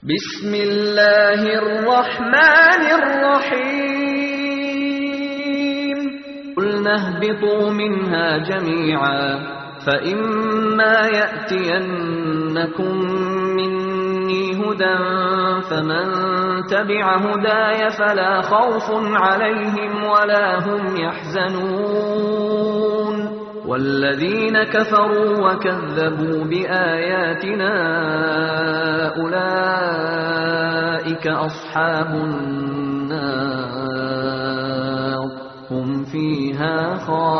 بسم الله الرحمن الرحيم قلنا اهبطوا منها جميعا فإما يأتينكم مني هدى فمن تبع هداي فلا خوف عليهم ولا هم يحزنون والذين كفروا وكذبوا بآياتنا أولئك أصحاب النار هم فيها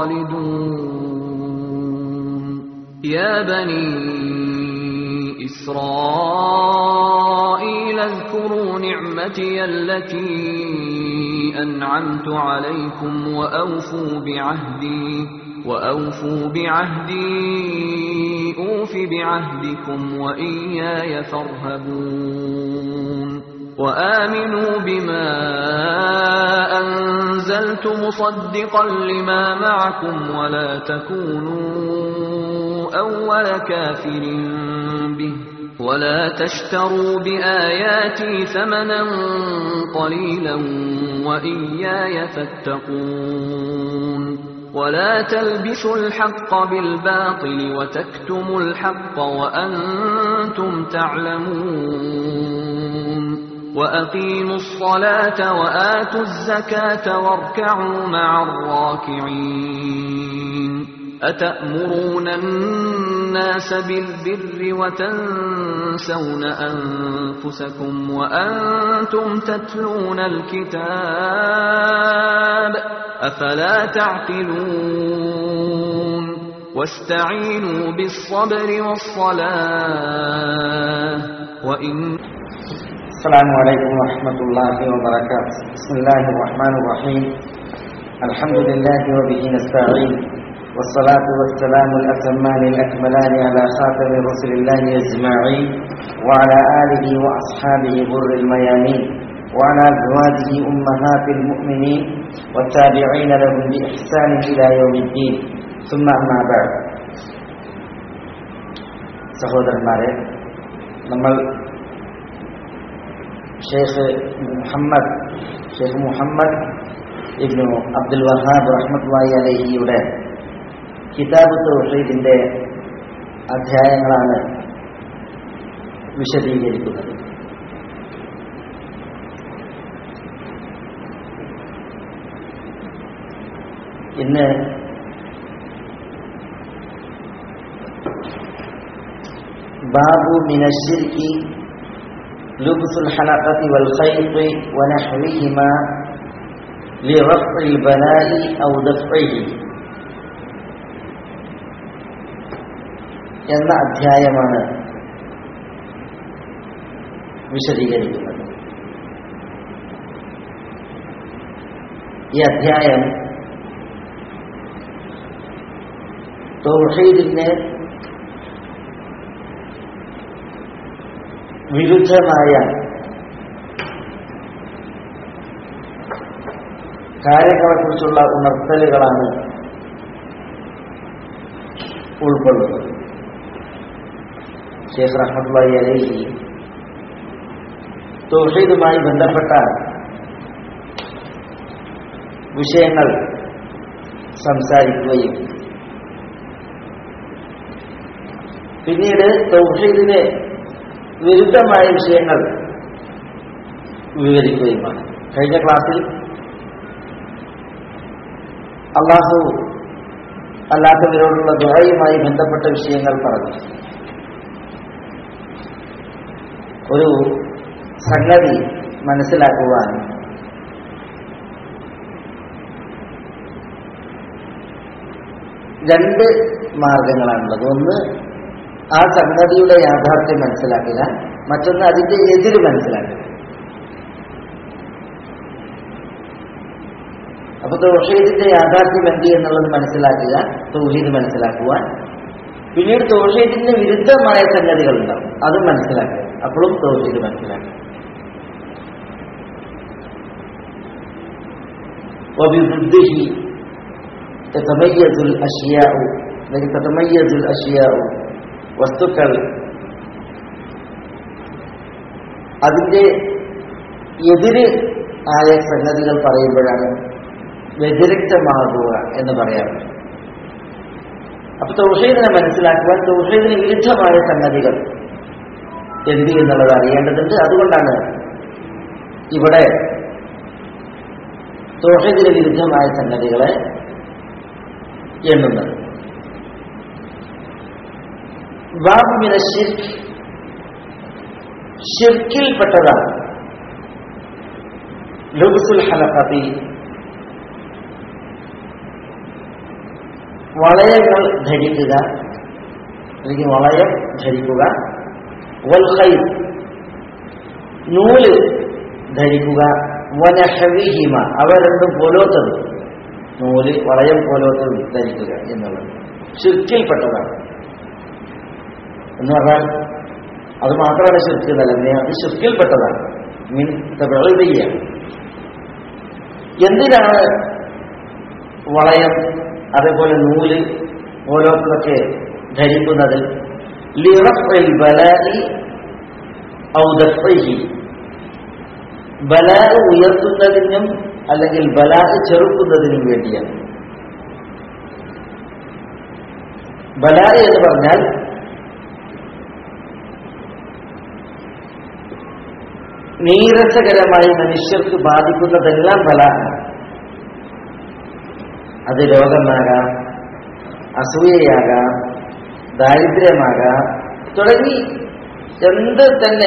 خالدون يا بني إسرائيل اذكروا نعمتي التي أنعمت عليكم وأوفوا بعهدي وأوفوا بعهدي أوف بعهدكم وإياي فارهبون وآمنوا بما أنزلت مصدقا لما معكم ولا تكونوا أول كافر به ولا تشتروا بآياتي ثمنا قليلا وإياي فاتقون ولا تلبسوا الحق بالباطل وتكتموا الحق وأنتم تعلمون وأقيموا الصلاة وآتوا الزكاة واركعوا مع الراكعين أتأمرون الناس بالبر وتنسون أنفسكم وأنتم تتلون الكتاب أفلا تعقلون واستعينوا بالصبر والصلاة وإن السلام عليكم ورحمة الله وبركاته بسم الله الرحمن الرحيم الحمد لله وبه نستعين والصلاة والسلام الأتمان الأكملان على خاتم رسل الله أجمعين وعلى آله وأصحابه غر الميامين وعلى أزواجه أمهات المؤمنين والتابعين لهم بإحسان إلى يوم الدين ثم أما بعد സഹോദരന്മാരെ നമ്മൾ ഷെയ്ഖ് മുഹമ്മദ് ഷെയ്ഖ് മുഹമ്മദ് ഇബ്നു അബ്ദുൽ വഹാബ് റഹ്മത്ത്ലായി അലഹിയുടെ കിതാബ് തൗഹീദിന്റെ അധ്യായങ്ങളാണ് വിശദീകരിക്കുന്നത് ഇന്ന് ബാബു മിനശ്ശിർക്കി لبس الحلقة والخيط ونحوهما لرفع البلاء أو دفعه എന്ന അധ്യായമാണ് വിശദീകരിക്കുന്നത് ഈ അധ്യായം തൗഹീദിന് വിരുദ്ധമായ കാര്യങ്ങളെക്കുറിച്ചുള്ള ഉണർത്തലുകളാണ് ഉൾക്കൊള്ളുന്നത് ഷേഖ് റഹ്മത്തുള്ളി അലഹി തൗഹീദുമായി ബന്ധപ്പെട്ട വിഷയങ്ങൾ സംസാരിക്കുകയും പിന്നീട് തൗഹീദിന് വിരുദ്ധമായ വിഷയങ്ങൾ വിവരിക്കുകയുമാണ് കഴിഞ്ഞ ക്ലാസ്സിൽ അള്ളാഹു അല്ലാത്തവരോടുള്ള ദുഹയുമായി ബന്ധപ്പെട്ട വിഷയങ്ങൾ പറഞ്ഞു ഒരു സംഗതി മനസ്സിലാക്കുവാൻ രണ്ട് മാർഗങ്ങളാണുള്ളത് ഒന്ന് ആ സംഗതിയുടെ യാഥാർത്ഥ്യം മനസ്സിലാക്കുക മറ്റൊന്ന് അതിന്റെ എതിര് മനസ്സിലാക്കുക അപ്പൊ തൗഹീദിന്റെ യാഥാർത്ഥ്യം എന്ത് എന്നുള്ളത് മനസ്സിലാക്കുക തൗഹീദ് മനസ്സിലാക്കുവാൻ പിന്നീട് തൗഹീദിന് വിരുദ്ധമായ സംഗതികൾ ഉണ്ടാവും അതും മനസ്സിലാക്കുക അപ്പോഴും തൗഹീദ് മനസ്സിലാക്കുക وبضده تتميز الأشياء تتميز الأشياء വസ്തുക്കൾ അതിന്റെ എതിര് ആയ സംഗതികൾ പറയുമ്പോഴാണ് വ്യതിരിക്തമാകുക എന്ന് പറയാറുണ്ട് അപ്പൊ തൗഹീദിനെ മനസ്സിലാക്കുവാൻ തൗഹീദിന് വിരുദ്ധമായ സംഗതികൾ എന്ത് എന്നുള്ളത് അറിയേണ്ടതുണ്ട് അതുകൊണ്ടാണ് ഇവിടെ തൗഹീദിന് വിരുദ്ധമായ സംഗതികളെ എണ്ണുന്നത് ബാബുമിന ഷിർക്ക് ഷിർക്കിൽപ്പെട്ടതാണ് ലുബ്സുൽ ഹലഖത്തി വളയങ്ങൾ ധരിക്കുക അല്ലെങ്കിൽ വളയം ധരിക്കുക വൽ ഖൈർ നൂല് ധരിക്കുക വനഹവിഹിമ അവ രണ്ടും പോലോത്തത് നൂല് വളയം പോലോത്തത് ധരിക്കുക എന്നുള്ളത് ഷിർക്കിൽപ്പെട്ടതാണ് എന്ന് പറഞ്ഞാൽ അത് മാത്രമല്ല ഷിർക്ക് എന്നല്ല അത് ഷിർക്കിൽപ്പെട്ടതാണ് മീൻ തബിയ എന്തിനാണ് വളയം അതേപോലെ നൂല് ഓരോന്നൊക്കെ ധരിക്കുന്നത് ലിറഫിൽ ബലായി ഔദഫി ബലാ ഉയർത്തുന്നതിനും അല്ലെങ്കിൽ ബലാ ചെറുക്കുന്നതിനും വേണ്ടിയാണ് ബലാ എന്ന് പറഞ്ഞാൽ നീരസകരമായി മനുഷ്യർക്ക് ബാധിക്കുന്നതെല്ലാം ബലാണ് അത് രോഗമാകാം അസൂയയാകാം ദാരിദ്ര്യമാകാം തുടങ്ങി എന്ത് തന്നെ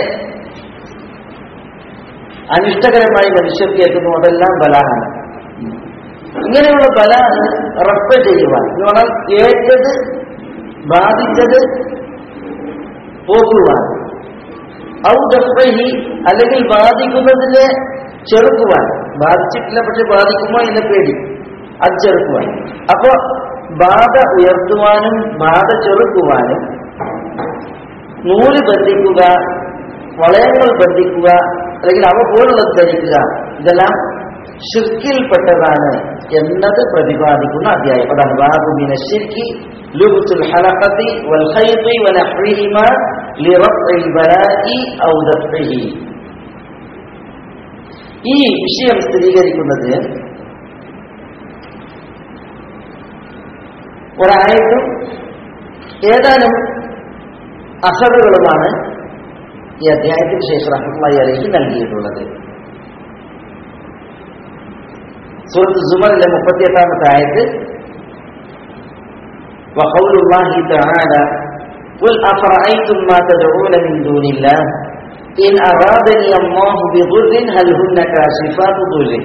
അനിഷ്ടകരമായി മനുഷ്യർക്ക് കേൾക്കുന്നു അതെല്ലാം ബലാണ് ഇങ്ങനെയുള്ള ബല റപ്പ് ചെയ്യുവാൻ എന്ന് പറഞ്ഞാൽ ഏറ്റത് ബാധിച്ചത് പോകുവാൻ ഔദഫഹി അല്ലെങ്കിൽ ബാധിക്കുന്നതിനെ ചെറുക്കുവാൻ ബാധിച്ചിട്ടില്ല പക്ഷെ ബാധിക്കുമോ എന്ന പേടി അത് ചെറുക്കുവാൻ അപ്പോ ബാധ ഉയർത്തുവാനും ബാധ ചെറുക്കുവാനും നൂല് ബന്ധിക്കുക വളയങ്ങൾ ബന്ധിക്കുക അല്ലെങ്കിൽ അവ പോലുള്ളത് ധരിക്കുക ഇതെല്ലാം ഷിർക്കിൽപ്പെട്ടതാണ് എന്നത് പ്രതിപാദിക്കുന്ന അധ്യായം അതാണ് ബാബുമിന ഷിർക്കി ലുബുത്തുൽ ഹലഖത്തി വൽ ഖൈത്തി വനഹ്വിഹിമ ലിറഫ്ഇൽ ബലാഇ ഔ ദഫ്ഇഹി ഈ വിഷയം സ്ഥിരീകരിക്കുന്നത് ഒരായത്തും ഏതാനും അസറുകളുമാണ് ഈ അധ്യായത്തിന് ശേഷം റഹ്മത്തുള്ളാഹി അലൈഹി നൽകിയിട്ടുള്ളത് സൂറത്ത് സുമറിലെ മുപ്പത്തിയെട്ടാമത്തെ ആയത്ത് وقول الله تعالى قل أفرأيتم ما تدعون من دون الله إن أرادني الله بضر هل هن كاشفات ضره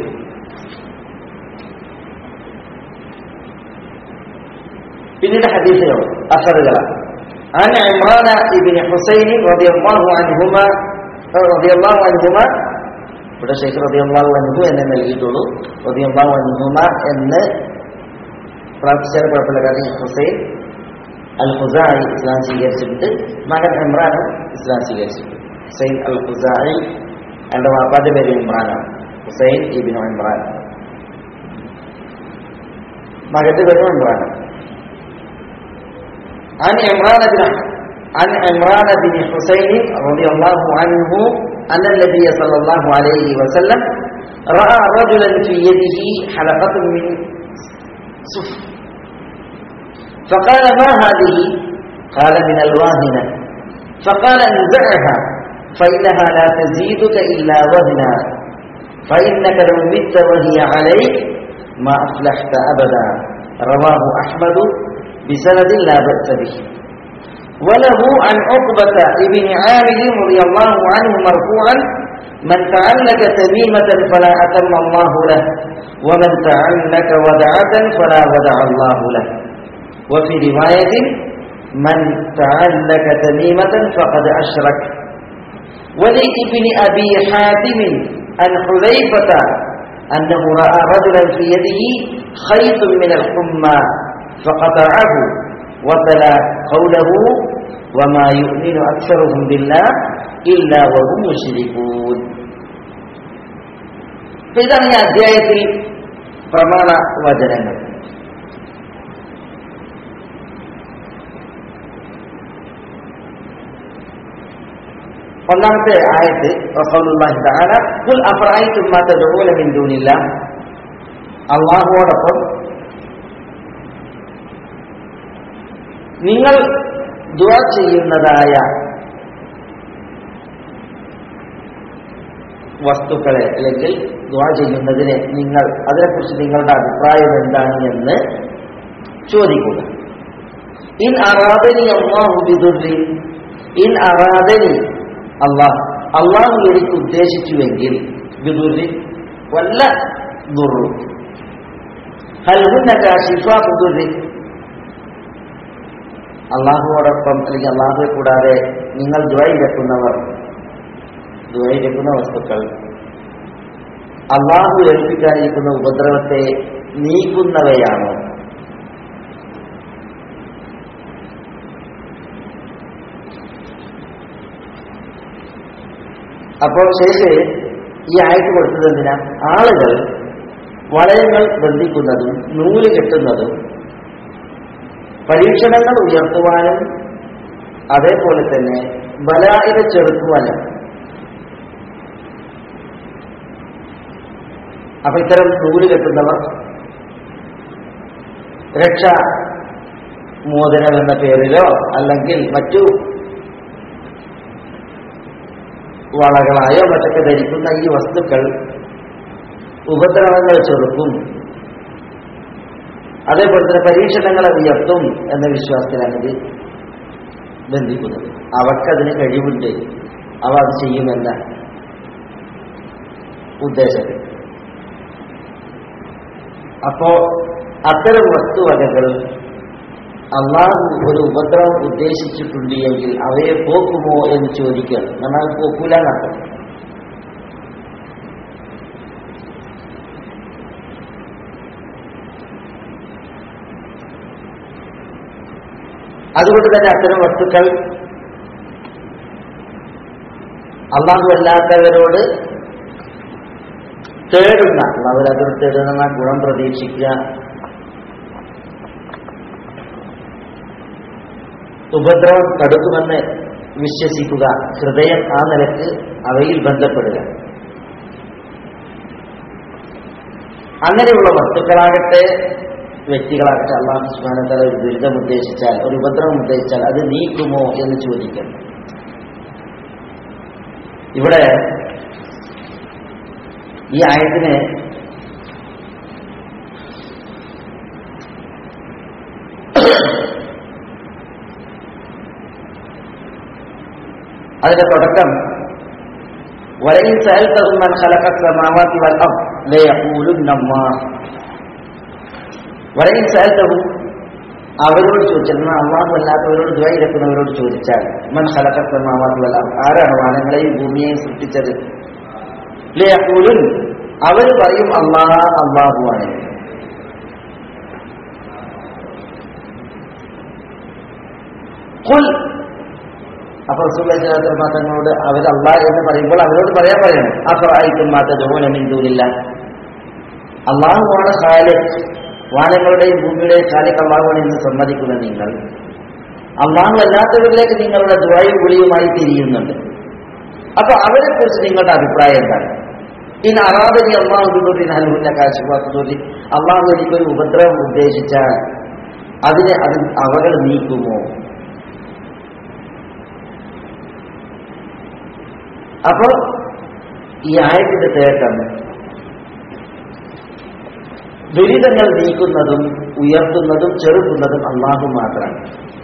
പിന്നീട് ഹദീസുകൾ അസറുകളാണ് عن عمران بن حسين رضي الله عنهما رضي الله عنهما ഇവിടെ ഷെയ്ഖ് റബിയല്ലാഹു അൻഹു എന്നെ നൽകിയിട്ടുള്ളൂ റബിയല്ലാഹു അൻഹുമ എന്ന് പ്രാർത്ഥിച്ചാൽ കുഴപ്പമില്ല കാരണം ഹുസൈൻ അൽ ഹുസായി ഇസ്ലാം സ്വീകരിച്ചിട്ടുണ്ട് മകൻ ഇമ്രാനും ഇസ്ലാം സ്വീകരിച്ചിട്ടുണ്ട് ഹുസൈൻ അൽ ഹുസായി എൻ്റെ വാപ്പാന്റെ പേര് ഇമ്രാനാണ് ഹുസൈൻ ഇബിനു ഇമ്രാൻ മകന്റെ പേരും ഇമ്രാനാണ് عن عمران بن عن عمران بن حسين رضي الله عنه أن النبي صلى الله عليه وسلم رأى رجلا في يده حلقة من صفر فقال ما هذه قال من الواهنة فقال انزعها فإنها لا تزيدك إلا وهنا فإنك لو مت وهي عليك ما أفلحت أبدا رواه أحمد بسند لا بأس به وله عن عقبة بن عامر رضي الله عنه مرفوعا من تعلق تميمة فلا أتم الله له ومن تعلق ودعة فلا ودع الله له وفي رواية من تعلق تميمة فقد أشرك ولابن أبي حاتم عن حذيفة أنه رأى رجلا في يده خيط من الحمى فقطعه وتلا قوله وما يؤمن أكثرهم بالله إلا وهم مشركون ഇതാണ് ഈ അധ്യായത്തിൽ പ്രമാണ വചനങ്ങൾ ഒന്നാമത്തെ ആയത്ത് റസൂലുള്ളാഹി തആല ഖുൽ അഫറഅയ്തും മാ തദഊന മിൻ ദൂനില്ലാഹ് അള്ളാഹുവോടൊപ്പം നിങ്ങൾ ദുആ ചെയ്യുന്നതായ വസ്തുക്കളെ അല്ലെങ്കിൽ ദുആ ചെയ്യുന്നതിനെ നിങ്ങൾ അതിനെക്കുറിച്ച് നിങ്ങളുടെ അഭിപ്രായം എന്താണ് എന്ന് ചോദിക്കുക ഇൻ അറാദനി അള്ളാഹു ബിദുർരി ഇൻ അറാദനി അള്ളാഹ് അള്ളാഹു എനിക്ക് ഉദ്ദേശിച്ചുവെങ്കിൽ ബിദുർരി വല്ല ദുർറു ഹൽഹുന്ന കാശിഫ ബിദുർരി അള്ളാഹുവോടൊപ്പം അല്ലെങ്കിൽ അള്ളാഹുവെ കൂടാതെ നിങ്ങൾ ദ്വൈരക്കുന്നവർ ദ്വൈരക്കുന്ന വസ്തുക്കൾ അള്ളാഹു ഏൽപ്പിക്കാനിരിക്കുന്ന ഉപദ്രവത്തെ നീക്കുന്നവയാണോ അപ്പോൾ ശേഷ് ഈ ആയിട്ട് കൊടുത്തത് എന്തിനാ ആളുകൾ വളയങ്ങൾ ബന്ധിക്കുന്നതും നൂല് കെട്ടുന്നതും പരീക്ഷണങ്ങൾ ഉയർത്തുവാനും അതേപോലെ തന്നെ ബലായിക ചെറുക്കുവാനും അപ്പൊ ഇത്തരം നൂല് കെട്ടുന്നവർ രക്ഷ മോചനം എന്ന പേരിലോ അല്ലെങ്കിൽ മറ്റു വളകളായോ മറ്റൊക്കെ ധരിക്കുന്ന ഈ വസ്തുക്കൾ ഉപദ്രവങ്ങൾ ചെറുക്കും അതേപോലെ തന്നെ പരീക്ഷണങ്ങളെ ഉയർത്തും എന്ന വിശ്വാസത്തിലാണ് ഇത് ബന്ധിക്കുന്നത് അവർക്കതിന് കഴിവുണ്ട് അവ അത് ചെയ്യുമെന്ന ഉദ്ദേശത്തിൽ അപ്പോ അത്തരം വസ്തുവകകൾ അള്ളാഹു ഒരു ഉപദ്രവം ഉദ്ദേശിച്ചിട്ടുണ്ട് എങ്കിൽ അവയെ പോക്കുമോ എന്ന് ചോദിക്കുകയാണ് എന്നാൽ പോക്കൂല എന്നർത്ഥം അതുകൊണ്ട് തന്നെ അത്തരം വസ്തുക്കൾ അള്ളാഹു അല്ലാത്തവരോട് തേടുന്ന അള്ളാഹുലാത്തവർ തേടുന്ന ഗുണം പ്രതീക്ഷിക്കുക ഉപദ്രവം തടുക്കുമെന്ന് വിശ്വസിക്കുക ഹൃദയം ആ നിലക്ക് അവയിൽ ബന്ധപ്പെടുക അങ്ങനെയുള്ള വസ്തുക്കളാകട്ടെ വ്യക്തികളാകട്ടെ അള്ളാഹു സുബാനത്തല ഒരു ദുരിതം ഉദ്ദേശിച്ചാൽ ഒരു ഉപദ്രവം ഉദ്ദേശിച്ചാൽ അത് നീക്കുമോ എന്ന് ചോദിക്കണം ഇവിടെ ഈ ആയത്തിനെ അതിന്റെ തുടക്കം വലയിൽ സഹൽത്തതുമാൻ ഖലഖസ്സമാവാതി വൽ അർദ് ലയഖൂലുന്ന അല്ലാഹ് വലയിൽ സഹൽത്തഹും അവരോട് ചോദിച്ചിരുന്ന അള്ളാഹു അല്ലാത്തവരോട് ദ്വൈരക്കുന്നവരോട് ചോദിച്ചാൽ മൻ ഖലഖസ്സമാവാതി വൽ അർദ് ആരാണ് വാനങ്ങളെയും ഭൂമിയെയും സൃഷ്ടിച്ചത് ലയഖൂലുൻ അവർ പറയും അള്ളാഹ് അള്ളാഹുവാണ് ഖുൽ അപ്പൊ റസൂല്ലാ തങ്ങളോട് അവർ അള്ളാഹ് എന്ന് പറയുമ്പോൾ അവരോട് പറയാൻ പറയണം അഫറായിക്കും മാതൂനില്ല അള്ളാഹുവാണ് ഖാലിഖ് വാനങ്ങളുടെയും ഭൂമിയുടെയും ഖാലിഖ് അള്ളാഹുവാണ് എന്ന് സമ്മതിക്കുന്ന നിങ്ങൾ അള്ളാഹു അല്ലാത്തവരിലേക്ക് നിങ്ങളുടെ ദ്വായും വിളിയുമായി തിരിയുന്നുണ്ട് അപ്പൊ അവരെ കുറിച്ച് നിങ്ങളുടെ അഭിപ്രായം എന്താണ് ഇൻ അറാദനി അള്ളാഹു ദുരിൻ ഹൽഹുന്ന കാശുപാത്തുദുരി അള്ളാഹു എനിക്കൊരു ഉപദ്രവം ഉദ്ദേശിച്ചാൽ അതിനെ അത് അവകൾ നീക്കുമോ അപ്പോ ഈ ആയത്തിന്റെ തേക്കം ദുരിതങ്ങൾ നീക്കുന്നതും ഉയർത്തുന്നതും ചെറുക്കുന്നതും അള്ളാഹു മാത്രമാണ്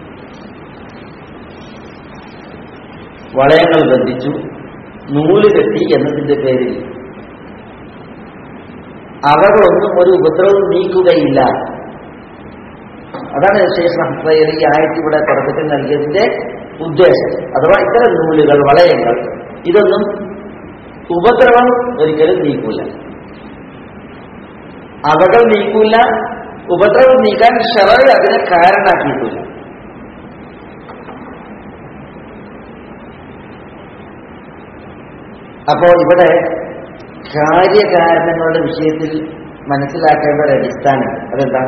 വളയങ്ങൾ ബന്ധിച്ചു നൂല് കെട്ടി എന്നതിന്റെ പേരിൽ അവകളൊന്നും ഒരു ഉപദ്രവം നീക്കുകയില്ല അതാണ് ശേഷം ഹസ്രയിൽ ഈ ആയത്ത് ഇവിടെ തുടക്കത്തിൽ നൽകിയതിന്റെ ഉദ്ദേശം അഥവാ ഇത്തരം നൂലുകൾ വളയങ്ങൾ ഇതൊന്നും ഉപദ്രവം ഒരിക്കലും നീക്കൂല അവകൾ നീക്കൂല ഉപദ്രവം നീക്കാൻ ഷറർ അതിനെ കാരണാക്കിയിട്ടില്ല അപ്പോ ഇവിടെ കാര്യകാരണങ്ങളുടെ വിഷയത്തിൽ മനസ്സിലാക്കേണ്ട ഒരു അടിസ്ഥാനം അതെന്താ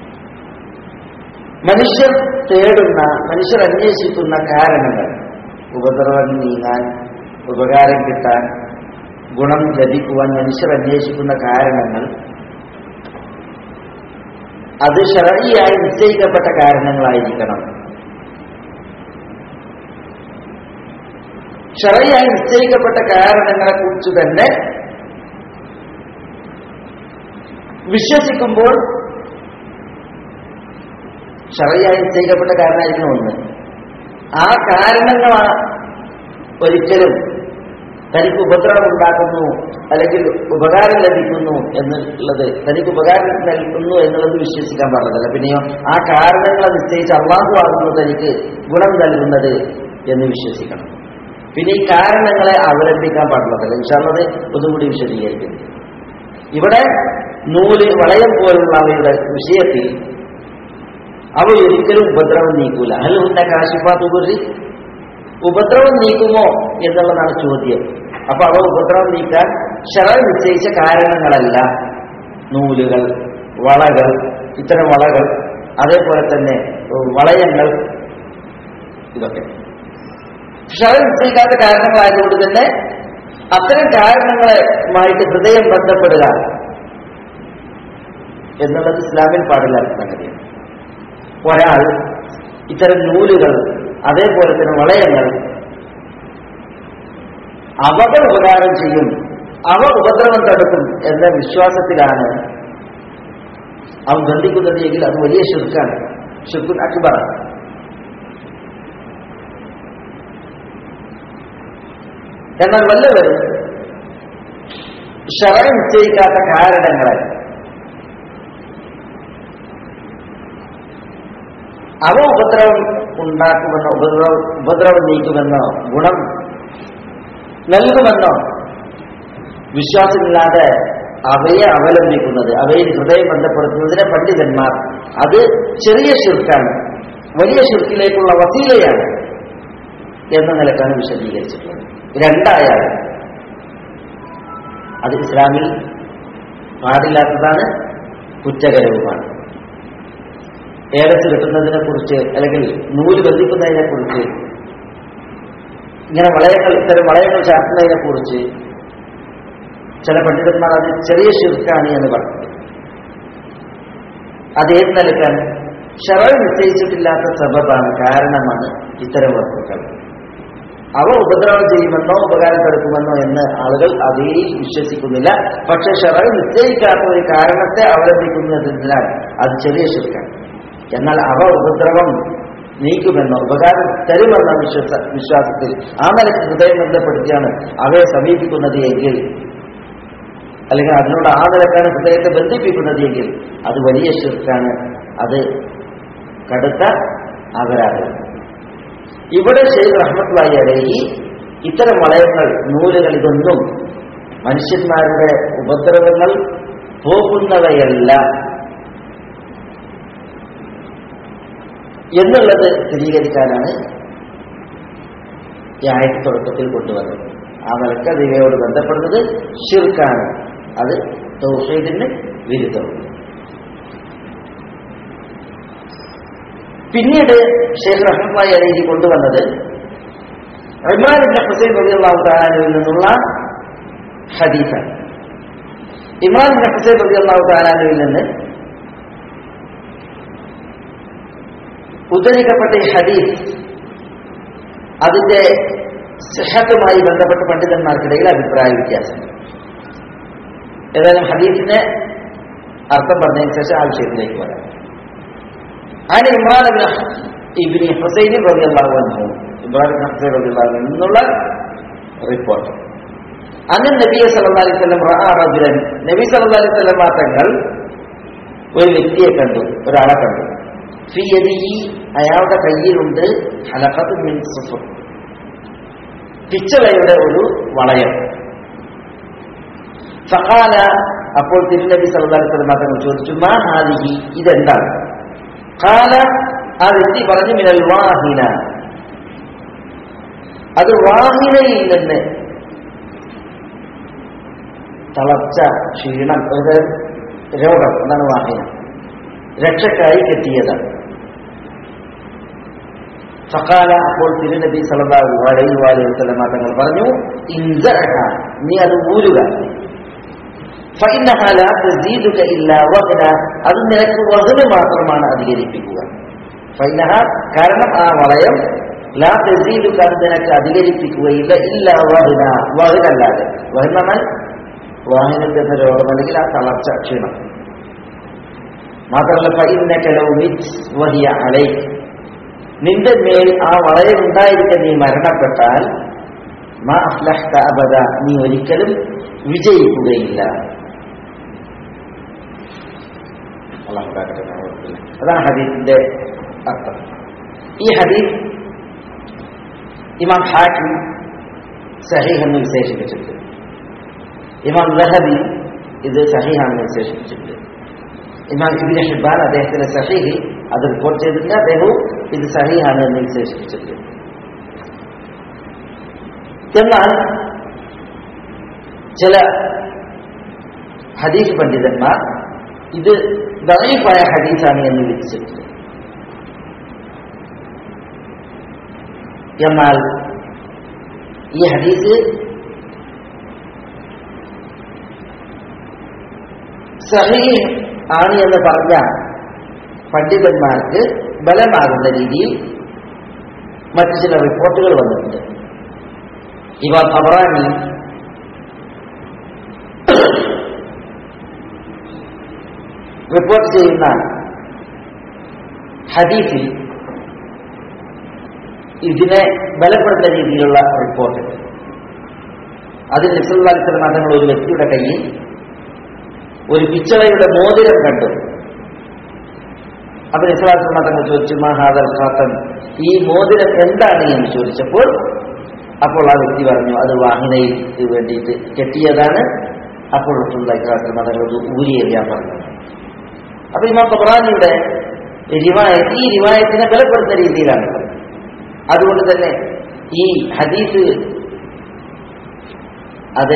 മനുഷ്യർ തേടുന്ന മനുഷ്യർ അന്വേഷിക്കുന്ന കാരണങ്ങൾ ഉപദ്രവം നീങ്ങാൻ ഉപകാരം കിട്ടാൻ ഗുണം ലഭിക്കുവാൻ മനുഷ്യർ അന്വേഷിക്കുന്ന കാരണങ്ങൾ അത് ശരണിയായി നിശ്ചയിക്കപ്പെട്ട കാരണങ്ങളായിരിക്കണം ശരണിയായി നിശ്ചയിക്കപ്പെട്ട കാരണങ്ങളെ കുറിച്ച് തന്നെ വിശ്വസിക്കുമ്പോൾ ശരണിയായി നിശ്ചയിക്കപ്പെട്ട കാരണമായിരിക്കണം ഒന്ന് ആ കാരണങ്ങൾ ഒരിക്കലും തനിക്ക് ഉപദ്രവം ഉണ്ടാക്കുന്നു അല്ലെങ്കിൽ ഉപകാരം ലഭിക്കുന്നു എന്നുള്ളത് തനിക്ക് ഉപകാരം നൽകുന്നു എന്നുള്ളത് വിശ്വസിക്കാൻ പാടില്ല പിന്നെയോ ആ കാരണങ്ങളെ നിശ്ചയിച്ച് അള്ളാഹു ആകുന്നു തനിക്ക് ഗുണം നൽകുന്നത് എന്ന് വിശ്വസിക്കണം പിന്നെ ഈ കാരണങ്ങളെ അവലംബിക്കാൻ പാടുള്ളതല്ല ഇൻഷാള്ളത് ഒന്നുകൂടി വിശദീകരിക്കുന്നു ഇവിടെ നൂല് വളയം പോലുള്ള അവയുടെ വിഷയത്തിൽ അവ ഒരിക്കലും ഉപദ്രവം നീക്കൂല അല്ല ഉണ്ട കാശിപ്പാത്തുകുറി ഉപദ്രവം നീക്കുമോ എന്നുള്ളതാണ് ചോദ്യം അപ്പൊ അവ ഉപദ്രവം നീക്കാൻ ശര നിശ്ചയിച്ച കാരണങ്ങളല്ല നൂലുകൾ വളകൾ ഇത്തരം വളകൾ അതേപോലെ തന്നെ വളയങ്ങൾ ഇതൊക്കെ ശര നിശ്ചയിക്കാത്ത കാരണങ്ങളായതുകൊണ്ട് തന്നെ അത്തരം കാരണങ്ങളുമായിട്ട് ഹൃദയം ബന്ധപ്പെടുക എന്നുള്ളത് ഇസ്ലാമിൽ പാടില്ലാത്ത സംഗതിയാണ് ഒരാൾ ഇത്തരം നൂലുകൾ അതേപോലെ തന്നെ വളയങ്ങൾ അവകൾ ഉപകാരം ചെയ്യും അവ ഉപദ്രവം തടുക്കും എന്ന വിശ്വാസത്തിലാണ് അവൻ ബന്ധിക്കുന്നത് എങ്കിൽ അത് വലിയ ഷിർക്കാണ് ഷിർക്കുൻ അക്ബർ എന്നാൽ വല്ലവരും ശവ നിശ്ചയിക്കാത്ത കാരണങ്ങളെ അവ ഉപദ്രവം ഉണ്ടാക്കുമെന്നോ ഉപദ്രവം ഉപദ്രവം നീക്കുമെന്നോ ഗുണം നൽകുമെന്നോ വിശ്വാസമില്ലാതെ അവയെ അവലംബിക്കുന്നത് അവയിൽ ഹൃദയം ബന്ധപ്പെടുത്തുന്നതിനെ പണ്ഡിതന്മാർ അത് ചെറിയ ശിർക്കാണ് വലിയ ശിർക്കിലേക്കുള്ള വസീലയാണ് എന്ന നിലക്കാണ് വിശദീകരിച്ചിട്ടുള്ളത് രണ്ടായാൽ അത് ഇസ്ലാമിൽ പാടില്ലാത്തതാണ് കുറ്റകരവുമാണ് ഏലസ് കിട്ടുന്നതിനെ കുറിച്ച് അല്ലെങ്കിൽ നൂല് ബന്ധിക്കുന്നതിനെ കുറിച്ച് ഇങ്ങനെ വളയങ്ങൾ ഇത്തരം വളയങ്ങൾ ചാർത്തുന്നതിനെ കുറിച്ച് ചില പണ്ഡിതന്മാർ അത് ചെറിയ ശിർക്കാണ് എന്ന് പറഞ്ഞു അത് ഏത് നിലക്കാണ് ഷറ നിശ്ചയിച്ചിട്ടില്ലാത്ത സബബാണ് കാരണമാണ് ഇത്തരം വസ്തുക്കൾ അവ ഉപദ്രവം ചെയ്യുമെന്നോ ഉപകാരം തടുക്കുമെന്നോ എന്ന് ആളുകൾ അതേ വിശ്വസിക്കുന്നില്ല പക്ഷെ ഷറ നിശ്ചയിക്കാത്ത ഒരു കാരണത്തെ അവലംബിക്കുന്നതിനാൽ അത് ചെറിയ ശിർക്കാണ് എന്നാൽ അവ ഉപദ്രവം നീക്കുമെന്നോ ഉപകാരം തരുമെന്ന വിശ്വസ വിശ്വാസത്തിൽ ആ നിലയ്ക്ക് ഹൃദയം ബന്ധപ്പെടുത്തിയാണ് അവയെ സമീപിക്കുന്നത് എങ്കിൽ അല്ലെങ്കിൽ അതിനോട് ആ നിലക്കാണ് ഹൃദയത്തെ ബന്ധിപ്പിക്കുന്നത് എങ്കിൽ അത് വലിയ ശിർക്കാണ് അത് കടുത്ത അപരാധം ഇവിടെ ഷെയ്ഖ് റഹ്മത്ലായി അലഹി ഇത്തരം വളയങ്ങൾ നൂലുകൾ ഇതൊന്നും മനുഷ്യന്മാരുടെ ഉപദ്രവങ്ങൾ പോകുന്നവയല്ല എന്നുള്ളത് സ്ഥിരീകരിക്കാനാണ് ഈ ആയത്ത് തുടക്കത്തിൽ കൊണ്ടുവന്നത് ആ നിലക്ക് അത് ഇവയോട് ബന്ധപ്പെടുന്നത് ഷിർക്കാണ് അത് തൗഹീദിന് വിരുദ്ധവും പിന്നീട് ഷെയ്ഖ് റഹ്മായി അലഹി കൊണ്ടുവന്നത് ഇമ്രാൻ ഇബ്ൻ ഹുസൈൻ റളിയല്ലാഹു തആലയിൽ നിന്നുള്ള ഹദീസാണ് ഇമ്രാൻ ഇബ്ൻ ഹുസൈൻ റളിയല്ലാഹു തആലയിൽ നിന്ന് ഉദ്ധരിക്കപ്പെട്ട ഈ ഹദീസ് അതിന്റെ സിഹത്തുമായി ബന്ധപ്പെട്ട പണ്ഡിതന്മാർക്കിടയിൽ അഭിപ്രായ വ്യത്യാസം ഏതായാലും ഹദീസിന്റെ അർത്ഥം പറഞ്ഞതിന് ശേഷം ആ വിഷയത്തിലേക്ക് വരാം അതിന് ഇമ്രാൻ ഇബിനി ഹുസൈൻ റബിയല്ലാഹു അൻഹു ഇമ്രാൻ ഹുസൈൻ റബിയല്ലാഹു നിന്നുള്ള റിപ്പോർട്ട് അന്ന് നബി സല്ലല്ലാഹു അലൈഹി വസല്ലം റഅ റജുലൻ നബി സല്ലല്ലാഹു അലൈഹി വസല്ലം തങ്ങൾ ഒരു വ്യക്തിയെ കണ്ടു ഒരാളെ കണ്ടു ഫി യദിഹി അയാളുടെ കയ്യിലുണ്ട് ഹലഖത്ത് മിൻ സുഫർ പിച്ചളയുടെ ഒരു വളയം ഫഖാല അപ്പോൾ തിരുനബി സല്ലല്ലാഹു അലൈഹി വസല്ലം തങ്ങൾ ചോദിച്ചു മാ ഹാദിഹി ഇതെന്താണ് ഖാല ആ വ്യക്തി പറഞ്ഞു മിനൽ വാഹിന അത് വാഹിനയിൽ നിന്ന് തളർച്ച ക്ഷീണം ഒരു രോഗം എന്നാണ് വാഹിന രക്ഷക്കായി കെട്ടിയതാണ് ഫഖാല അപ്പോൾ തിരുനബി സല്ലല്ലാഹു അലൈഹി വസല്ലമ തങ്ങൾ പറഞ്ഞു ഇൻസഅഹ നീ അത് ഊരുക ഫഇന്നഹ ലാ തസീദുക ഇല്ലാ വഹന അത് നിനക്ക് വഹന് മാത്രമാണ് അധികരിപ്പിക്കുക ഫൈനഹ കാരണം ആ വളയം ലാ തസീദുക അത് നിനക്ക് അധികരിപ്പിക്കുകയില്ല ഇല്ല വഹന വഹനല്ലാതെ വഹൻ എന്നാൽ വാഹനത്തിൽ എന്ന രോഗം അല്ലെങ്കിൽ ആ തളർച്ച ക്ഷീണം മാത്രമല്ല ഫൈനക ലൗ മിത് വഹിയ അലൈക് നിന്റെ മേൽ ആ വളയം ഉണ്ടായിരിക്കെ നീ മരണപ്പെട്ടാൽ മാ അഫ്ലഹ്ത അബദ നീ ഒരിക്കലും വിജയിക്കുകയില്ല അള്ളാഹു കാക്കട്ടെ നമ്മെ ഓർക്കില്ല. അതാണ് ഹദീസിന്റെ അർത്ഥം ഈ ഹദീസ് ഇമാം ഹാക്കിം സഹീഹ് എന്ന് വിശേഷിപ്പിച്ചിട്ടുണ്ട് ഇമാം ലഹബി ഇത് സഹീഹാണെന്ന് വിശേഷിപ്പിച്ചിട്ടുണ്ട് ഇമാം ഇബിൻ ഹിബാൻ അദ്ദേഹത്തിന്റെ സഹീഹിൽ അത് റിപ്പോർട്ട് ചെയ്തിട്ടുണ്ട് അദ്ദേഹവും ഇത് സഹീഹാണ് എന്ന് വിശേഷിപ്പിച്ചിട്ടുണ്ട് എന്നാൽ ചില ഹദീസ് പണ്ഡിതന്മാർ ഇത് ദൈഫായ ഹദീസാണ് എന്ന് വിധിച്ചിട്ടുണ്ട് എന്നാൽ ഈ ഹദീസ് സഹീഹ് ആണ് എന്ന് പറഞ്ഞ പണ്ഡിതന്മാർക്ക് ബലമാകുന്ന രീതിയിൽ മറ്റു ചില റിപ്പോർട്ടുകൾ വന്നിട്ടുണ്ട് ഇവ തവറാനി റിപ്പോർട്ട് ചെയ്യുന്ന ഹദീസിൽ ഇതിനെ ബലപ്പെടുന്ന രീതിയിലുള്ള റിപ്പോർട്ട് അതിൽ നിസ്ലാലിത്തൽ മതങ്ങൾ ഒരു വ്യക്തിയുടെ കയ്യിൽ ഒരു പിച്ചളയുടെ മോതിരം കണ്ടു അപ്പൊ നിസ്ലാലിത്തൽ മതങ്ങൾ ചോദിച്ചു മഹാദൽ ഖാത്തൻ ഈ മോതിരം എന്താണ് എന്ന് ചോദിച്ചപ്പോൾ അപ്പോൾ ആ വ്യക്തി പറഞ്ഞു അത് വാഹിനയിൽ വേണ്ടിയിട്ട് കെട്ടിയതാണ് അപ്പോൾ റസൂല്ലാഹിസ്ലാം മതങ്ങൾ ഊരിയെറിയാൻ പറഞ്ഞു അപ്പൊ ഇമാം ഖബറാനിയുടെ റിവായത്ത് ഈ റിവായത്തിനെ ബലപ്പെടുത്തുന്ന രീതിയിലാണ് അതുകൊണ്ട് തന്നെ ഈ ഹദീസ് അത്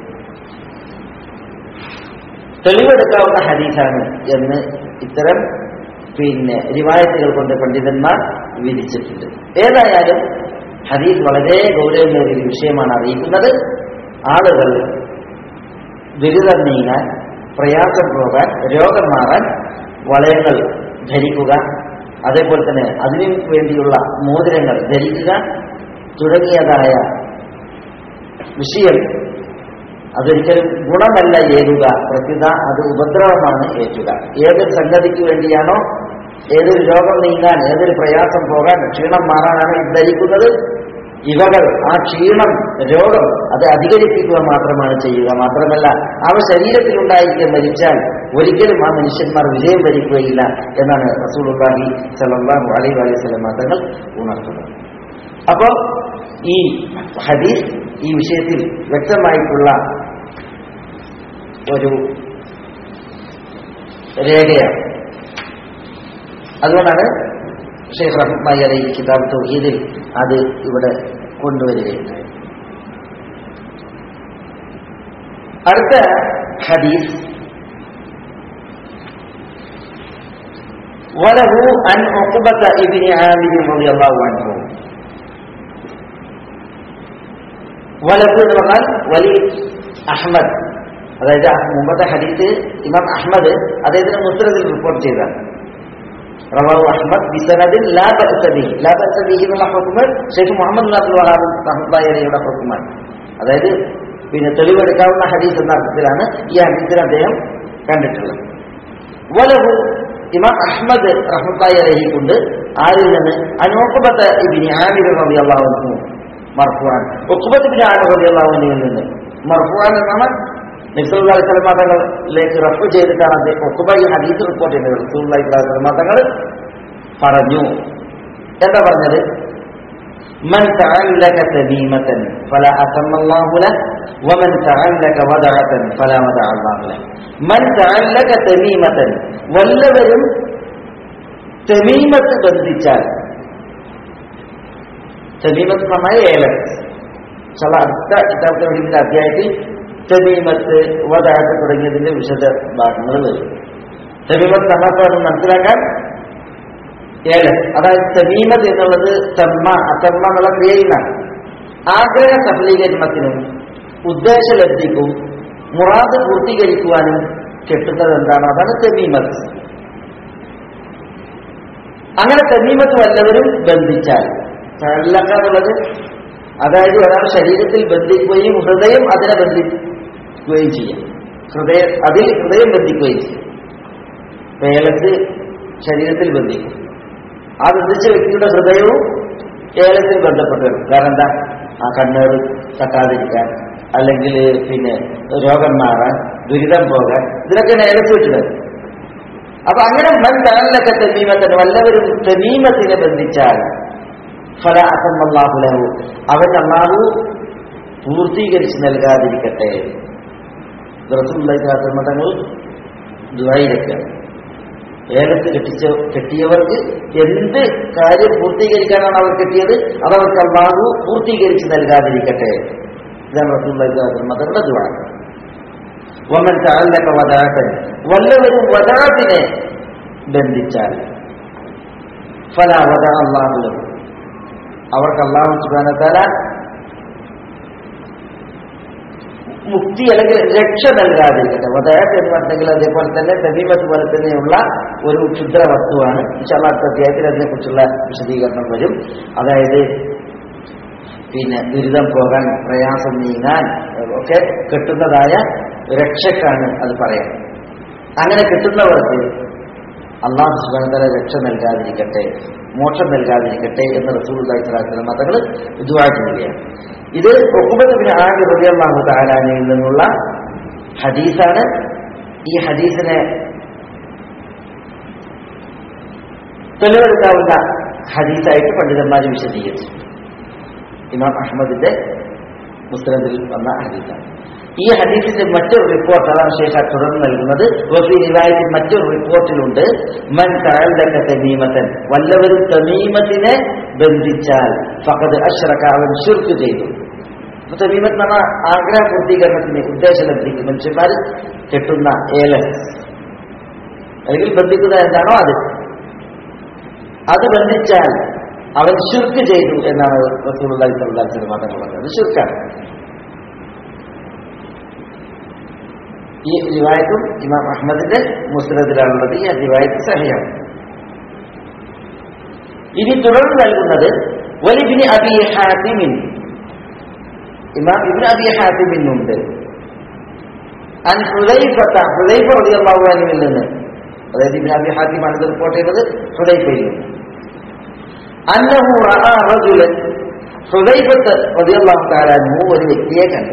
തെളിവെടുക്കാവുന്ന ഹദീസാണ് എന്ന് ഇത്തരം പിന്നെ റിവായത്തുകൾ കൊണ്ട് പണ്ഡിതന്മാർ വിധിച്ചിട്ടുണ്ട് ഏതായാലും ഹദീസ് വളരെ ഗൗരവമേറിയ ഒരു വിഷയമാണ് അറിയിക്കുന്നത് ആളുകൾ ദുരിതം നീങ്ങാൻ പ്രയാസം പോകാൻ രോഗം മാറാൻ വളയങ്ങൾ ധരിക്കുക അതേപോലെ തന്നെ അതിനു വേണ്ടിയുള്ള മോതിരങ്ങൾ ധരിക്കുക തുടങ്ങിയതായ വിഷയം അതൊരിക്കലും ഗുണമല്ല ഏകുക പ്രത്യുത അത് ഉപദ്രവമാണ് ഏറ്റുക ഏതൊരു സംഗതിക്ക് വേണ്ടിയാണോ ഏതൊരു രോഗം നീങ്ങാൻ ഏതൊരു പ്രയാസം പോകാൻ ക്ഷീണം മാറാനാണ് ഇത് ധരിക്കുന്നത് ഇവകൾ ആ ക്ഷീണം രോഗം അത് അധികരിപ്പിക്കുക മാത്രമാണ് ചെയ്യുക മാത്രമല്ല അവ ശരീരത്തിലുണ്ടായിരിക്കെ മരിച്ചാൽ ഒരിക്കലും ആ മനുഷ്യന്മാർ വിജയം വരിക്കുകയില്ല എന്നാണ് റസൂലുള്ളാഹി സല്ലല്ലാഹു അലൈഹി വസല്ലം തങ്ങൾ ഉണർത്തുന്നത് അപ്പോൾ ഈ ഹദീസ് ഈ വിഷയത്തിൽ വ്യക്തമായിട്ടുള്ള ഒരു രേഖയാണ് അതുകൊണ്ടാണ് ഷെയ്ഖ് റഹ്മായി അലി കിതാബ് തൗഹീദിൽ അത് ഇവിടെ കൊണ്ടുവരികയുണ്ടായി അടുത്ത ഹദീസ് وله عن عقبة ابن عامر رضي الله عنه وله എന്ന് പറഞ്ഞാൽ വലി അഹ്മദ് അതായത് മുമ്പത്തെ ഹദീസ് ഇമാം അഹ്മദ് അദ്ദേഹത്തിന് മുസ്രദിൽ റിപ്പോർട്ട് ചെയ്തതാണ് റവാഹു അഹ്മദ് ബിസനദിൻ ലാ ബഅസബി ലാ ബഅസബി എന്നുള്ള ഹുക്മ് ഷെയ്ഖ് മുഹമ്മദ് അബ്ദുൽ വഹാബ് റഹ്മത്തുള്ളാഹിയുടെ ഹുക്മാണ് അതായത് പിന്നെ തെളിവെടുക്കാവുന്ന ഹദീസ് എന്ന അർത്ഥത്തിലാണ് ഈ ഹദീസിൽ അദ്ദേഹം കണ്ടിട്ടുള്ളത് വലഹു ഇമാം അഹ്മദ് റഹ്മത്തുള്ളാഹി അലൈഹി കൊണ്ട് ആരിൽ നിന്ന് അനോക്കുബത്ത് ഇബ്നി ആമിർ റളിയല്ലാഹു അൻഹു മർഫുആൻ ഉഖബത്ത് ഇബ്നി ആമിർ റളിയല്ലാഹു അൻഹുവിൽ നിന്ന് മർഫുആൻ എന്നാണ് നബ്സല്ലാഹി മതങ്ങളിലേക്ക് റഫ് ചെയ്തിട്ടാണ് അദ്ദേഹം ഒക്കുബ ഈ ഹദീസ് റിപ്പോർട്ട് ചെയ്യുന്നത് റസൂല്ലാഹി മതങ്ങൾ പറഞ്ഞു എന്താ പറഞ്ഞത് من تعلق تميمة فلا أتم الله له ومن تعلق ودعة فلا ودع الله له من تعلق تميمة വല്ലവരും തെമീമത്ത് ബന്ധിച്ചാൽ തെമീമത്ത് എന്ന് പറഞ്ഞാൽ ഏലം ചില അടുത്ത കിതാബിന്റെ അധ്യായത്തിൽ തെമീമത്ത് വതാഴത്ത് തുടങ്ങിയതിന്റെ വിശദ ഭാഗങ്ങൾ വരും തെമീമത്ത് നമ്മൾക്ക് മനസ്സിലാക്കാൻ ഏഴ് അതായത് തമീമത്ത് എന്നുള്ളത് തമ്മ അത്തമ്മ എന്നുള്ള ക്രിയയിലാണ് ആഗ്രഹ സഫലീകരണത്തിനും ഉദ്ദേശലബ്ധിക്കും മുറാദ് പൂർത്തീകരിക്കുവാനും കെട്ടുന്നത് എന്താണ് അതാണ് തമീമത്ത് അങ്ങനെ തമീമത്ത് വല്ലവരും ബന്ധിച്ചാൽ തഴലക്ക എന്നുള്ളത് അതായത് ഒരാൾ ശരീരത്തിൽ ബന്ധിക്കുകയും ഹൃദയം അതിനെ ബന്ധിക്കുകയും ചെയ്യും ഹൃദയ അതിൽ ഹൃദയം ബന്ധിക്കുകയും ചെയ്യും ഏലത്ത് ശരീരത്തിൽ ബന്ധിക്കും ആ ബന്ധിച്ച വ്യക്തിയുടെ ഹൃദയവും ഏലത്തിൽ ബന്ധപ്പെട്ട് വരും കാരണം എന്താ ആ കണ്ണേർ തട്ടാതിരിക്കാൻ അല്ലെങ്കിൽ പിന്നെ രോഗം മാറാൻ ദുരിതം പോകാൻ ഇതിനൊക്കെ ഏലത്ത് വെച്ചിട്ടുണ്ട് അപ്പൊ അങ്ങനെ മൻ താലൊക്കെ തെമീമത്തിന് വല്ലവരും തെമീമത്തിനെ ബന്ധിച്ചാൽ ഫല അസമ്മല്ലാഹുലഹു അവൻ അള്ളാഹു പൂർത്തീകരിച്ച് നൽകാതിരിക്കട്ടെ തങ്ങൾ ദുരായിരിക്കുക ഏലത്ത് കെട്ടിച്ച കെട്ടിയവർക്ക് എന്ത് കാര്യം പൂർത്തീകരിക്കാനാണ് അവർ കെട്ടിയത് അതവർക്ക് അള്ളാഹു പൂർത്തീകരിച്ച് നൽകാതിരിക്കട്ടെ ഇതാണ് റസൂള്ളാഹിന്റെ ദുവാ വമൻ താലൊക്കെ വദാട്ടൻ വല്ലവരും വദാട്ടിനെ ബന്ധിച്ചാൽ ഫല വദ അള്ളാഹു അവർക്ക് അള്ളാഹു സുബാനത്താല മുക്തി അല്ലെങ്കിൽ രക്ഷ നൽകാതിരിക്കട്ടെ വദാട്ട് എന്ന് പറഞ്ഞെങ്കിൽ അതേപോലെ തന്നെ തമീമത്ത് പോലെ തന്നെയുള്ള ഒരു ക്ഷുദ്ര വസ്തുവാണ് അടുത്ത അധ്യായത്തിൽ അതിനെക്കുറിച്ചുള്ള വിശദീകരണം വരും അതായത് പിന്നെ ദുരിതം പോകാൻ പ്രയാസം നീങ്ങാൻ ഒക്കെ കിട്ടുന്നതായ രക്ഷക്കാണ് അത് പറയാം അങ്ങനെ കിട്ടുന്നവർക്ക് അള്ളാഹു സുബാനതല രക്ഷ നൽകാതിരിക്കട്ടെ മോക്ഷം നൽകാതിരിക്കട്ടെ എന്ന് റസൂൽ അള്ളാഹിസ്ലാം മതങ്ങൾ ഇതുവായിട്ടുകയാണ് ഇത് ഒക്കുബത്തിന് ആകെ റബിയല്ലാഹു താലാനയിൽ നിന്നുള്ള ഹദീസാണ് ഈ ഹദീസിനെ തെളിവെടുക്കാവുന്ന ഹദീസായിട്ട് പണ്ഡിതന്മാർ വിശദീകരിച്ചു ഇമാം അഹമ്മദിന്റെ മുസ്ലിമിൽ വന്ന ഹദീസാണ് ഈ ഹദീസിന്റെ മറ്റൊരു റിപ്പോർട്ട് അതാണ് ശേഷ തുടർന്ന് നൽകുന്നത് വഫി റിവായത്തിൽ മറ്റൊരു റിപ്പോർട്ടിലുണ്ട് മൻ താഴ്ലക്ക തമീമത്തൻ വല്ലവരും തമീമത്തിനെ ബന്ധിച്ചാൽ ഫഖദ് അഷ്റക അവൻ ശുർക്ക് ചെയ്തു അപ്പൊ തമീമത്ത് എന്ന് പറഞ്ഞാൽ ആഗ്രഹ പൂർത്തീകരണത്തിന് ഉദ്ദേശലബ്ധിക്ക് മനുഷ്യന്മാർ കെട്ടുന്ന ഏലൻ അല്ലെങ്കിൽ ബന്ധിക്കുന്ന എന്താണോ അത് അത് ബന്ധിച്ചാൽ അവൻ ശുർക്ക് ചെയ്തു എന്നാണ് റസൂലുള്ളാഹി സ്വല്ലല്ലാഹു അലൈഹി വസല്ലം മതങ്ങൾ പറഞ്ഞത് അത് ശുർക്കാണ് ഈ റിവായത്തും ഇമാം അഹമ്മദിന്റെ മുസ്ലിദിലാണുള്ളത് ഈ റിവായത്ത് സഹിയാണ് ഇനി തുടർന്ന് നൽകുന്നത് വലിബിന് അബി ഹാത്തിമിൻ ഇമാം ഇബിൻ അബി ഹാത്തിമിനുണ്ട് അൻ ഹുദൈഫത്ത ഹുദൈഫ റളിയല്ലാഹു അൻഹുവിൽ നിന്ന് അതായത് ഇബിൻ അബി ഹാത്തിമാണ് ഇത് റിപ്പോർട്ട് ചെയ്തത് ഹുദൈഫയിൽ നിന്ന് അന്നഹു റഅ റജുലൻ ഹുദൈഫത്ത് റളിയല്ലാഹു തആല അൻഹു ഒരു വ്യക്തിയെ കണ്ടു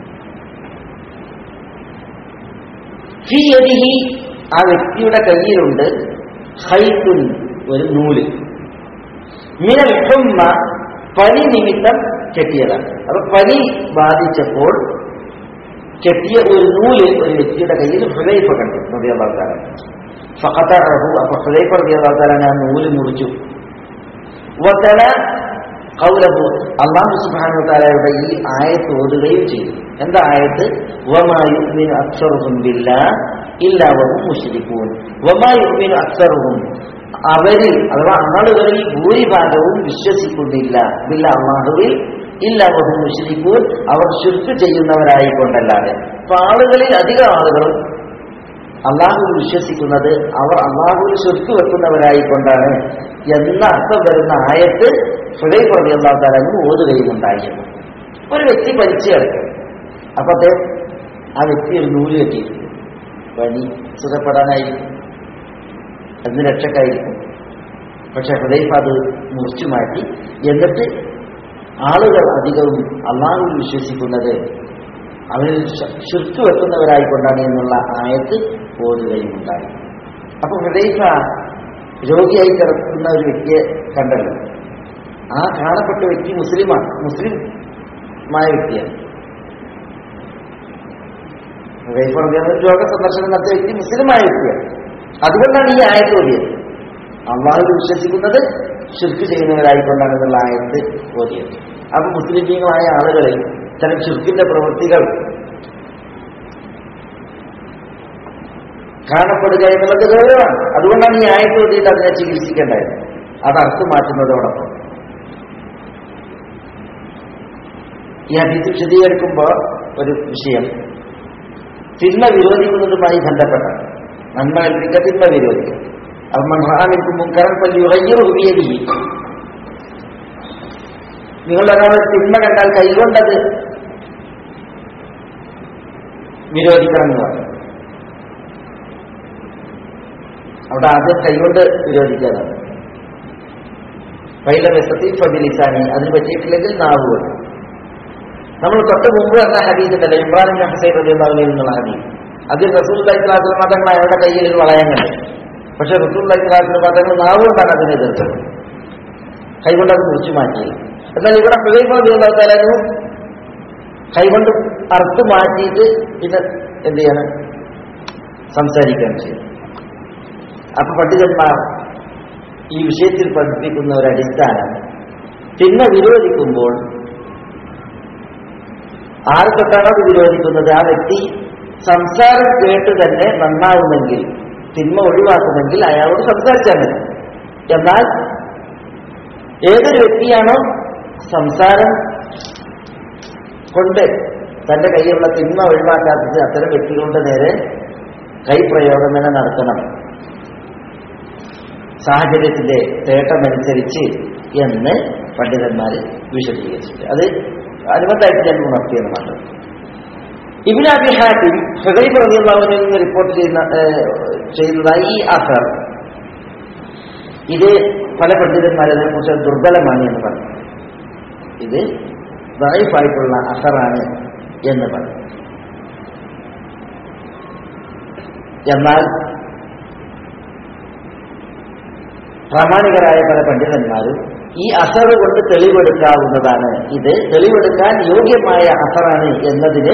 ഫി യദിഹി ആ വ്യക്തിയുടെ കയ്യിലുണ്ട് ഹൈത്തുൻ ഒരു നൂല് മിനൽ ഹുമ്മ പനി നിമിത്തം കെട്ടിയതാണ് അപ്പൊ പനി ബാധിച്ചപ്പോൾ കെട്ടിയ ഒരു നൂല് ഒരു വ്യക്തിയുടെ കയ്യിൽ ഹൃദയഫ കണ്ടു ഹൃദയവാർത്താല ഫഖത്തറഹു അപ്പൊ ഹൃദയഫ ഹൃദയവാർത്താല ആ നൂല് മുറിച്ചു വതല കൗലഹു അള്ളാഹു സുബ്ഹാനഹു തആലയുടെ ഈ ആയത്ത് ഓതുകയും ചെയ്തു എന്താ ആയത്ത് വമാ യുഅ്മിനു അക്സറുഹും ബില്ലാഹ് ഇല്ലാ വഹും മുശ്രികൂൻ വമാ യുഅ്മിനു അക്സറുഹും അവരിൽ അഥവാ ആളുകളിൽ ഭൂരിഭാഗവും വിശ്വസിക്കുന്നില്ല ബില്ല അള്ളാഹുവിൽ ഇല്ല വഹും മുശ്രികൂൻ അവർ ശുർക്ക് ചെയ്യുന്നവരായിക്കൊണ്ടല്ലാതെ അപ്പൊ ആളുകളിൽ അധികം ആളുകളും അള്ളാഹുവിൽ വിശ്വസിക്കുന്നത് അവർ അള്ളാഹുവിൽ ശുർക്ക് വെക്കുന്നവരായിക്കൊണ്ടാണ് എന്ന അർത്ഥം വരുന്ന ആയത്ത് ഹൃദയ പ്രതി അള്ളാഹു താലും ഓതുകയുമുണ്ടായി ഒരു വ്യക്തി പലിച്ചു കിടക്കും അപ്പൊ അദ്ദേഹം ആ വ്യക്തി ഒരു നൂല് കെട്ടിയിട്ടുണ്ട് പനി സുഖപ്പെടാനായിരിക്കും അതിന് രക്ഷക്കായിരിക്കും പക്ഷെ ഹൃദയം അത് മുറിച്ചു മാറ്റി എന്നിട്ട് ആളുകൾ അധികവും അള്ളാഹുവിൽ വിശ്വസിക്കുന്നത് അവരിൽ ശുദ്ധ വെക്കുന്നവരായിക്കൊണ്ടാണ് എന്നുള്ള ആയത്ത് ഓടുകയും ഉണ്ടായി അപ്പൊ ഹൃദയഫ രോഗിയായി കിടക്കുന്ന ഒരു വ്യക്തിയെ കണ്ടല്ലോ ആ കാണപ്പെട്ട വ്യക്തി മുസ്ലിമാണ് മുസ്ലിമായ വ്യക്തിയാണ് ഹൃദയഫ രോഗ സന്ദർശനം നടത്തിയ വ്യക്തി മുസ്ലിമായ വ്യക്തിയാണ് അതുകൊണ്ടാണ് ഈ ആയത്ത് ഓതിയത് അള്ളാഹുവിൽ വിശ്വസിക്കുന്നത് ശുർക്ക് ചെയ്യുന്നവരായിക്കൊണ്ടാണ് എന്നുള്ള ആയത്ത് ഓതിയത് അപ്പൊ മുസ്ലിമീങ്ങളായ ആളുകളിൽ ഇത്തരം ചുരുക്കിന്റെ പ്രവൃത്തികൾ കാണപ്പെടുക എന്നുള്ളത് ഗൗരവമാണ് അതുകൊണ്ടാണ് ഈ ആയത്ത് ഓതിയിട്ട് അതിനെ ചികിത്സിക്കേണ്ടത് അത് അർത്ഥം മാറ്റുന്നതോടൊപ്പം ഈ ഹദീസ് വിശദീകരിക്കുമ്പോൾ ഒരു വിഷയം തിന്മ വിരോധിക്കുന്നതുമായി ബന്ധപ്പെട്ട നന്മ കൽപ്പിക്കുക തിന്മ വിരോധിക്കുക അത് മഹാനിൽക്കും മുൻകരൻ പല്ലി ഉറയ്യൊരു ഉപയോഗി നിങ്ങൾ ഒരാൾ തിന്മ കണ്ടാൽ കൈകൊണ്ടത് വിരോധിക്കണം എന്ന് പറഞ്ഞു അവിടെ ആദ്യം കൈകൊണ്ട് വിരോധിക്കാനാണ് പൈല വ്യസത്തിൽ ഫബിലിസാനി അതിന് പറ്റിയിട്ടില്ലെങ്കിൽ നാവ് കൊണ്ട് നമ്മൾ തൊട്ട് മുമ്പ് പറഞ്ഞ ഹദീസ് ഉണ്ടല്ലോ ഇമ്രാൻ ഹസൈൻ റബിയുള്ളവനിൽ നിന്നുള്ള ഹദീസ് അതിൽ റസൂൽ അലൈഹിസ്ലാത്തിന് മതങ്ങൾ അയാളുടെ കയ്യിൽ ഒരു വളയം കണ്ടു പക്ഷെ റസൂൽ അലൈഹിസ്ലാത്തിന് മതങ്ങൾ നാവ് കൊണ്ടാണ് അതിനെ എതിർത്തത് കൈകൊണ്ട് അത് മുറിച്ചു മാറ്റി എന്നാൽ ഇവിടെ ഹുദൈഫ റബിയുള്ളവരായിരുന്നു കൈകൊണ്ട് അറുത്ത് മാറ്റിയിട്ട് പിന്നെ എന്ത് ചെയ്യാണ് സംസാരിക്കുകയാണ് ചെയ്യുന്നത് അപ്പൊ പണ്ഡിതന്മാർ ഈ വിഷയത്തിൽ പഠിപ്പിക്കുന്ന ഒരു അടിസ്ഥാനം തിന്മ വിരോധിക്കുമ്പോൾ ആരെ തൊട്ടാണോ അത് വിരോധിക്കുന്നത് ആ വ്യക്തി സംസാരം കേട്ട് തന്നെ നന്നാവുമെങ്കിൽ തിന്മ ഒഴിവാക്കുമെങ്കിൽ അയാളോട് സംസാരിച്ചാൽ മതി എന്നാൽ ഏതൊരു വ്യക്തിയാണോ സംസാരം കൊണ്ട് തന്റെ കയ്യിലുള്ള തിന്മ ഒഴിവാക്കാത്തത് അത്തരം വ്യക്തികളുടെ നേരെ കൈപ്രയോഗം തന്നെ നടത്തണം സാഹചര്യത്തിന്റെ തേട്ടമനുസരിച്ച് എന്ന് പണ്ഡിതന്മാർ വിശദീകരിച്ചിട്ട് അത് അനുബന്ധമായിട്ട് ഞാൻ ഉണർത്തിയെന്ന് മാത്രം ഇബിൻ അബി ഹാറ്റിം ഹൃദയ പ്രതിയുള്ളവനിൽ നിന്ന് റിപ്പോർട്ട് ചെയ്യുന്ന ഏഹ്, ചെയ്യുന്നതായി ഈ അസർ ഇത് പല പണ്ഡിതന്മാരെ കുറിച്ച് ദുർബലമാണ് എന്ന് പറഞ്ഞു ഇത് ദൈഫായിട്ടുള്ള അസറാണ് എന്ന് പറഞ്ഞു എന്നാൽ പ്രാമാണികരായ പല പണ്ഡിതന്മാരും ഈ അസറ് കൊണ്ട് തെളിവെടുക്കാവുന്നതാണ് ഇത് തെളിവെടുക്കാൻ യോഗ്യമായ അസറാണ് എന്നതിന്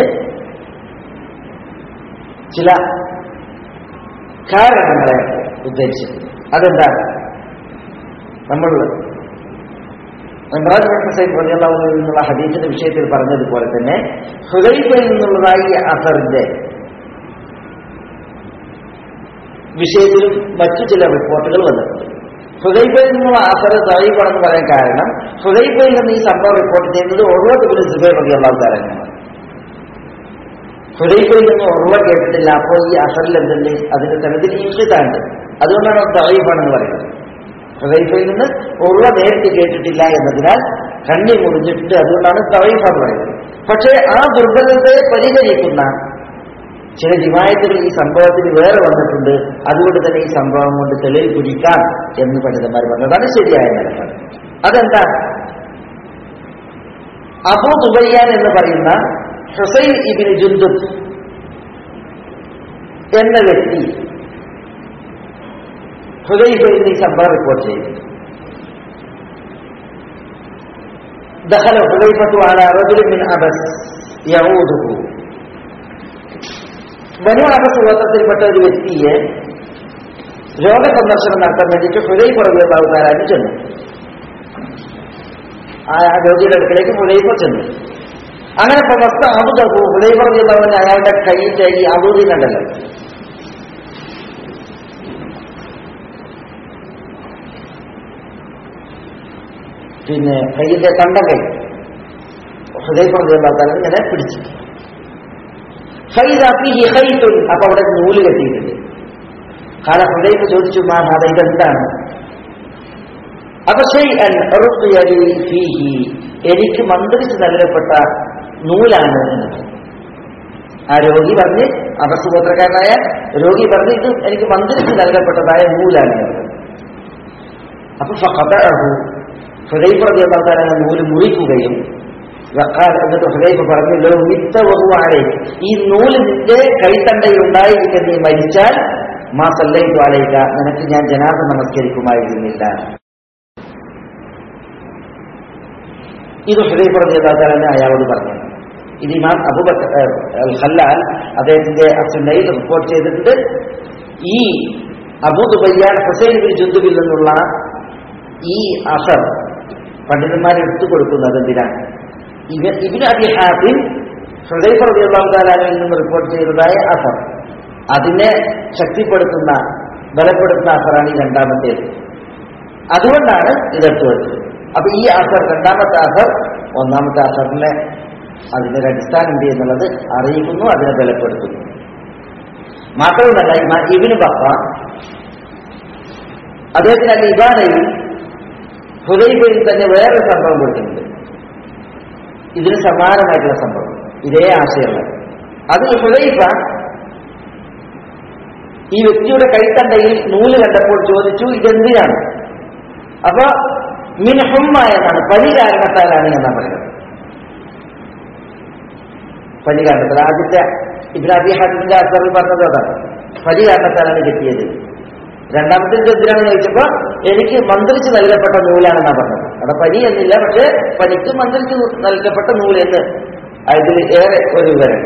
ചില കാരണങ്ങളെ ഉദ്ദേശിച്ചിട്ടുണ്ട് അതെന്താണ് നമ്മൾ ഇമ്രാൻ ബിൻ ഹുസൈൻ റളിയല്ലാഹു അൻഹു നിന്നുള്ള ഹദീസിന്റെ വിഷയത്തിൽ പറഞ്ഞതുപോലെ തന്നെ ഹുദൈഫയിൽ നിന്നുള്ളതായി ഈ അസറിന്റെ വിഷയത്തിലും മറ്റു ചില റിപ്പോർട്ടുകൾ വന്നിട്ടുണ്ട് ഹുദൈഫയിൽ നിന്നുള്ള അസർ തഴയിപ്പാണെന്ന് പറയാൻ കാരണം ഹുദൈഫയിൽ നിന്ന് ഈ സംഭവം റിപ്പോർട്ട് ചെയ്യുന്നത് ഒഴുവത്ത് ബിൻ സുബൈർ റബി അള്ളാഹു താരനാണ് ഹുദൈഫയിൽ നിന്ന് ഒഴുവ കേട്ടിട്ടില്ല അപ്പോൾ ഈ അസറിൽ എന്തുണ്ട് അതിന്റെ തലത്തിൽ ഇൻഷിത്താണ്ട് അതുകൊണ്ടാണ് തഴയിപ്പാണെന്ന് പറയുന്നത് ഹുദൈഫയിൽ നിന്ന് ഒഴുവ നേരിട്ട് കേട്ടിട്ടില്ല എന്നതിനാൽ കണ്ണി മുറിഞ്ഞിട്ടുണ്ട് അതുകൊണ്ടാണ് തഴയിഫ എന്ന് പറയുന്നത് പക്ഷേ ആ ദുർബലതയെ പരിഹരിക്കുന്ന ചില രിവായത്തുകൾ ഈ സംഭവത്തിന് വേറെ വന്നിട്ടുണ്ട് അതുകൊണ്ട് തന്നെ ഈ സംഭവം കൊണ്ട് തെളിവ് പിടിക്കാം എന്ന് പണ്ഡിതന്മാർ പറഞ്ഞതാണ് ശരിയായ നിലപാട് അതെന്താ അബൂ തുബയ്യാൻ എന്ന് പറയുന്ന ഹുസൈൻ ഇബിന് ജുന്ദുബ് എന്ന വ്യക്തി ഹുദൈഫയിൽ ഈ സംഭവം റിപ്പോർട്ട് ചെയ്തു ദഹല ഹുദൈഫത്തു അല റജുലിൻ മിൻ അബസ് യഊദുഹു ബനു അബസ് ഗോത്രത്തിൽപ്പെട്ട ഒരു വ്യക്തിയെ രോഗസന്ദർശനം നടത്താൻ വേണ്ടിയിട്ട് ഹുദൈഫ റബിയുള്ളാഹു താരാന് ചെന്നു ആ രോഗിയുടെ അടുക്കലേക്ക് ഹുദൈഫ ചെന്നു അങ്ങനെ പ്രവസ്ഥ അബുദബു ഹുദൈഫ റബിയുള്ളാഹുവിന് അയാളുടെ കൈയിന്റെ ഈ അബൂദിനുണ്ടല്ലോ പിന്നെ കയ്യിന്റെ കണ്ടം കൈ ഹുദൈഫ റബിയുള്ളാഹു താര ഇങ്ങനെ പിടിച്ചു ഫൈദാ ഫീഹി ഖൈത്തുൻ അപ്പൊ അവിടെ നൂല് കെട്ടിയിട്ടുണ്ട് കാല ഹുദൈഫ ചോദിച്ചു മാ ഹാദ ഇതെന്താണ് അപ്പൊ ഷൈഅൻ റുഖിയ ലി ഫീഹി എനിക്ക് മന്ത്രിച്ച് നൽകപ്പെട്ട നൂലാണ് എന്ന് പറഞ്ഞു. ആ രോഗി പറഞ്ഞ് അപസുഗോത്രക്കാരനായ രോഗി പറഞ്ഞ് ഇത് എനിക്ക് മന്ത്രിച്ച് നൽകപ്പെട്ടതായ നൂലാണ് എന്ന് പറഞ്ഞു. അപ്പൊ ഫഖദഅഹു ഹുദൈഫ റളിയല്ലാഹു തആല ആ നൂല് മുറിക്കുകയും വഖാൽ എന്നിട്ട് ഹുദൈഫ പറഞ്ഞു ലോ മിത്ത വഹുവാലെ ഈ നൂല് നിന്റെ കൈത്തണ്ടയിൽ ഉണ്ടായിരിക്കെ നീ മരിച്ചാൽ മാ സല്ലൈതു അലൈക നിനക്ക് ഞാൻ ജനാസ നമസ്കരിക്കുമായിരുന്നില്ല ഇത് ഹുദൈഫ റളിയല്ലാഹു തആല അയാളോട് പറഞ്ഞു ഇത് ഇമാം അബൂബക്കർ അൽ ഖല്ലാൽ അദ്ദേഹത്തിന്റെ അസുന്നയിൽ റിപ്പോർട്ട് ചെയ്തിട്ടുണ്ട് ഈ അബൂ ദുബയ്യാൻ ഹുസൈൻ ബിൻ ജുദ്ദുബിൽ നിന്നുള്ള ഈ അസർ പണ്ഡിതന്മാർ എടുത്തു കൊടുക്കുന്നത് എന്തിനാണ് ഇവ- ഇബിന് അബി ഹാഫിൻ ഹൃദയ റളിയല്ലാഹുവിൽ നിന്ന് റിപ്പോർട്ട് ചെയ്തതായ അസർ അതിനെ ശക്തിപ്പെടുത്തുന്ന ബലപ്പെടുത്തുന്ന അസറാണ് ഈ രണ്ടാമത്തേത് അതുകൊണ്ടാണ് ഇതെടുത്തു വെച്ചത് അപ്പൊ ഈ അസർ രണ്ടാമത്തെ അസർ ഒന്നാമത്തെ അസറിനെ അതിന്റെ ഒരു അടിസ്ഥാനം എന്ത് എന്നുള്ളത് അറിയിക്കുന്നു അതിനെ ബലപ്പെടുത്തുന്നു മാത്രമല്ല ഇമാ ഇബിന് പപ്പ അദ്ദേഹത്തിന് അല്ല ഇബാനയിൽ ഹുദൈബയിൽ തന്നെ വേറൊരു സംഭവം കൊടുക്കുന്നുണ്ട് ഇതിന് സമാനമായിട്ടുള്ള സംഭവം ഇതേ ആശയമുള്ള അത് ഹുദൈഫ ഈ വ്യക്തിയുടെ കൈത്തണ്ടയിൽ നൂല് കണ്ടപ്പോൾ ചോദിച്ചു ഇതെന്തിനാണ് അപ്പൊ മിൻഹുമ്മ എന്നാണ് പനി കാരണത്താലാണ് എന്നാണ് പറയുന്നത് പനി കാരണത്താൽ ആദ്യത്തെ ഇബ്രാബി ഹാജിന്റെ അസറിൽ പറഞ്ഞത് അതാണ് പനി കാരണത്താലാണ് കിട്ടിയത് രണ്ടാമത്തെ എന്തിനാണെന്ന് ചോദിച്ചപ്പോ എനിക്ക് മന്ത്രിച്ച് നൽകപ്പെട്ട നൂലാണെന്നാണ് പറഞ്ഞത് അവിടെ പനി എന്നില്ല പക്ഷേ പനിക്ക് മന്ത്രിച്ച് നൽകപ്പെട്ട നൂല് എന്ന് അതിൽ ഏറെ ഒരു വിവരം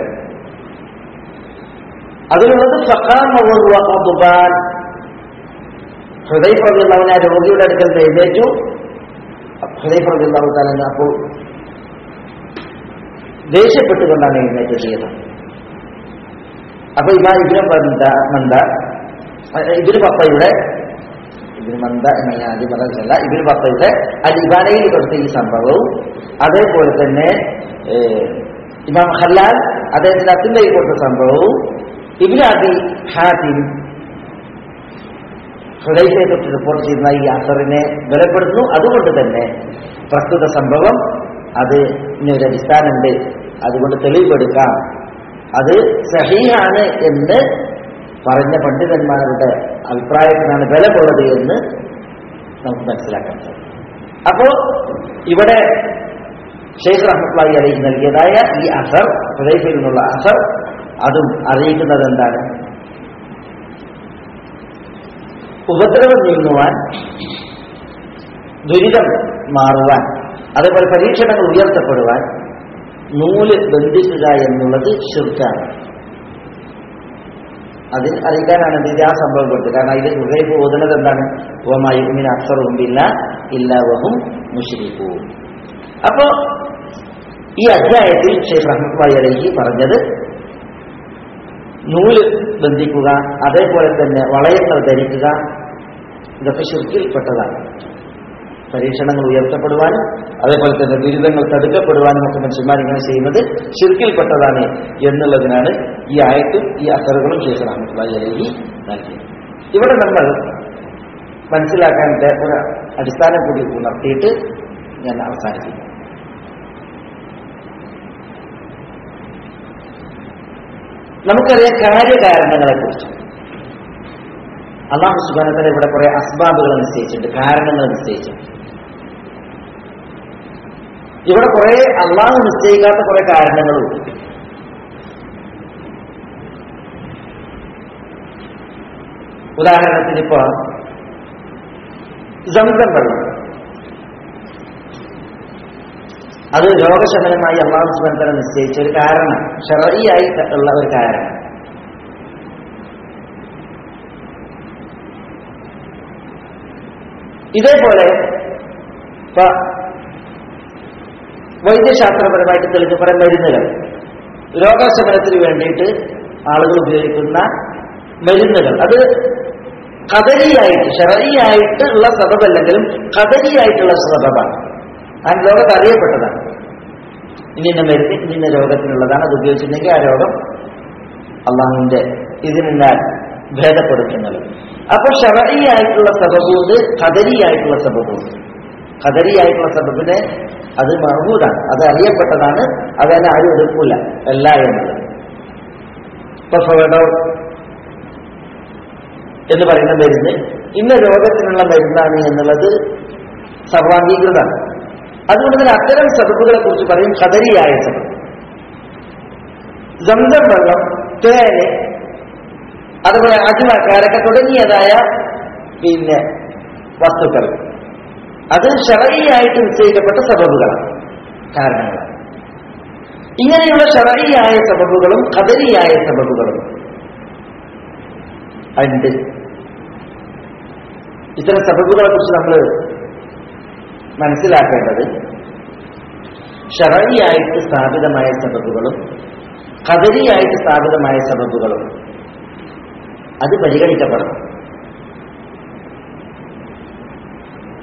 അതിലുള്ളത് ഫഖാൻ ഹൃദയ പ്രതിയുള്ളവൻ ആ രോഗിയുടെ അടുക്കൽ എഴുന്നേറ്റു ഹൃദയ പ്രതിയുള്ളവൻ തന്നെ അപ്പോൾ ദേഷ്യപ്പെട്ടുകൊണ്ടാണ് എഴുന്നേറ്റ് ചെയ്യുന്നത് അപ്പൊ ഇമാ ഇതിന് മന്ദ മന്ദ ഇതിന് പപ്പയുടെ ഇതിന് മന്ദ എന്ന് ഞാൻ ആദ്യം പറഞ്ഞല്ല ഇതിന് പപ്പയുടെ അലിബാനയിൽ കൊടുത്ത ഈ സംഭവവും അതേപോലെ തന്നെ ഇമാം ഹല്ലാൽ അദ്ദേഹത്തിന്റെ അത്തിന്റെ കൊടുത്ത സംഭവവും ഇബിൻ അബി ഹാത്തിം ഹൃദയത്തെ തൊട്ട് റിപ്പോർട്ട് ചെയ്യുന്ന ഈ അസറിനെ ബലപ്പെടുത്തുന്നു അതുകൊണ്ട് തന്നെ പ്രസ്തുത സംഭവം അത് ഇന്നൊരു അടിസ്ഥാനമുണ്ട് അതുകൊണ്ട് തെളിവെടുക്കാം അത് സഹീഹാണ് എന്ന് പറഞ്ഞ പണ്ഡിതന്മാരുടെ അഭിപ്രായത്തിനാണ് ബലമുള്ളത് എന്ന് നമുക്ക് മനസ്സിലാക്കാൻ സാധിക്കും അപ്പോ ഇവിടെ ഷെയ്ഖ് റഹ്മത്ലായി അലൈഹി നൽകിയതായ ഈ അസർ ഹൃദയത്തിൽ നിന്നുള്ള അസർ അതും അറിയിക്കുന്നത് എന്താണ് ഉപദ്രവം നീങ്ങുവാൻ ദുരിതം മാറുവാൻ അതേപോലെ പരീക്ഷണങ്ങൾ ഉയർത്തപ്പെടുവാൻ നൂല് ബന്ധിക്കുക എന്നുള്ളത് ശുദ്ധാണ് അതിൽ അറിയിക്കാനാണ് ഇതിന്റെ ആ സംഭവം കൊടുത്തത് കാരണം ഇതിൽ ഹൃദയം ഓതുന്നത് എന്താണ് ഓമായുമിന് അക്ഷറവുമില്ല ഇല്ലാവഹും മുഷിരിക്കവും അപ്പോ ഈ അധ്യായത്തിൽ ഷെയ്ഖ് റഹ്മത്വായി അലഹി പറഞ്ഞത് നൂല് ബന്ധിക്കുക അതേപോലെ തന്നെ വളയങ്ങൾ ധരിക്കുക ഇതൊക്കെ ശുദ്ധിയിൽപ്പെട്ടതാണ് പരീക്ഷണങ്ങൾ ഉയർത്തപ്പെടുവാനും അതേപോലെ തന്നെ ദുരിതങ്ങൾ തടുക്കപ്പെടുവാനും ഒക്കെ മനുഷ്യന്മാർ ഇങ്ങനെ ചെയ്യുന്നത് ശിർക്കിൽപ്പെട്ടതാണ് എന്നുള്ളതിനാണ് ഈ ആയത്തും ഈ അസറുകളും ശേഷം റഹ്മത്തുള്ളി അലഹി നൽകിയത് ഇവിടെ നമ്മൾ മനസ്സിലാക്കാൻ ഒരു അടിസ്ഥാനം കൂടി ഉണർത്തിയിട്ട് ഞാൻ അവസാനിപ്പിക്കും നമുക്കറിയാം കാര്യകാരണങ്ങളെ കുറിച്ച് അള്ളാഹു സുബാനത്തിന് ഇവിടെ കുറെ അസ്ബാബുകൾ നിശ്ചയിച്ചിട്ടുണ്ട് കാരണങ്ങൾ നിശ്ചയിച്ചിട്ടുണ്ട് ഇവിടെ കുറെ അള്ളാഹു നിശ്ചയിക്കാത്ത കുറെ കാരണങ്ങളുണ്ട് ഉദാഹരണത്തിന് ഇപ്പൊ സംസം വെള്ളം അത് രോഗശമനമായി അള്ളാഹു സുബന്ധന നിശ്ചയിച്ച ഒരു കാരണം ഷെറിയായി ഉള്ള ഒരു കാരണം ഇതേപോലെ ഇപ്പൊ വൈദ്യശാസ്ത്രപരമായിട്ട് തെളിഞ്ഞ കുറെ മരുന്നുകൾ രോഗശമനത്തിന് വേണ്ടിയിട്ട് ആളുകൾ ഉപയോഗിക്കുന്ന മരുന്നുകൾ അത് കദരിയായിട്ട് ഷെറിയായിട്ട് ഉള്ള സബബല്ലെങ്കിലും കദരിയായിട്ടുള്ള സബബാണ് ആ ലോകത്ത് അറിയപ്പെട്ടതാണ് ഇന്ന മരുന്ന് ഇന്ന രോഗത്തിനുള്ളതാണ് അത് ഉപയോഗിച്ചിട്ടുണ്ടെങ്കിൽ ആ രോഗം അള്ളാഹുവിന്റെ ഇതിനാൽ ഭേദപ്പെടുത്തുന്നത് അപ്പൊ ഷറയിയായിട്ടുള്ള സബബുണ്ട് കദരിയായിട്ടുള്ള സബബുണ്ട് കദരിയായിട്ടുള്ള സബബിനെ അത് മഹബൂദാണ് അത് അറിയപ്പെട്ടതാണ് അതന്നെ ആരും എടുക്കൂല അല്ല എന്നുള്ളത് ഇപ്പൊ ഫെഡോ എന്ന് പറയുന്ന മരുന്ന് ഇന്ന രോഗത്തിനുള്ള മരുന്നാണ് എന്നുള്ളത് സർവാംഗീകൃതമാണ് അതുകൊണ്ട് തന്നെ അത്തരം സബബുകളെ കുറിച്ച് പറയും കദരിയായ സബബ് ജന്തം വെള്ളം തേന് അതുപോലെ അജ്മക്കാരൊക്കെ തുടങ്ങിയതായ പിന്നെ വസ്തുക്കൾ അത് ഷറയിയായിട്ട് നിശ്ചയിക്കപ്പെട്ട സബബുകളാണ് കാരണങ്ങളാണ് ഇങ്ങനെയുള്ള ഷറയിയായ സബബുകളും കദരിയായ സബബുകളും ഉണ്ട് ഇത്തരം സബബുകളെ കുറിച്ച് നമ്മൾ മനസ്സിലാക്കേണ്ടത് ഷറയിയായിട്ട് സ്ഥാപിതമായ സബബുകളും കദരിയായിട്ട് സ്ഥാപിതമായ സബബുകളും അത് പരിഗണിക്കപ്പെടണം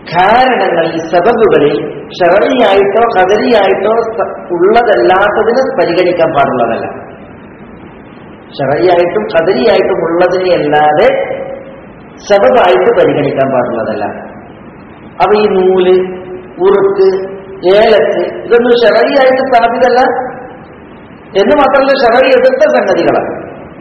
കാരണങ്ങൾ ഈ സബബുകളിൽ ഷററിയായിട്ടോ കദരിയായിട്ടോ സ- ഉള്ളതല്ലാത്തതിന് പരിഗണിക്കാൻ പാടുള്ളതല്ല ഷററിയായിട്ടും കദരിയായിട്ടും ഉള്ളതിനെ അല്ലാതെ സബബായിട്ട് പരിഗണിക്കാൻ പാടുള്ളതല്ല അപ്പൊ ഈ നൂല് ഉറുക്ക് ഏലത്ത് ഇതൊന്നും ഷററിയായിട്ട് സ്ഥാപിതല്ല എന്ന് മാത്രമല്ല ഷററി എതിർത്ത സംഗതികളാണ്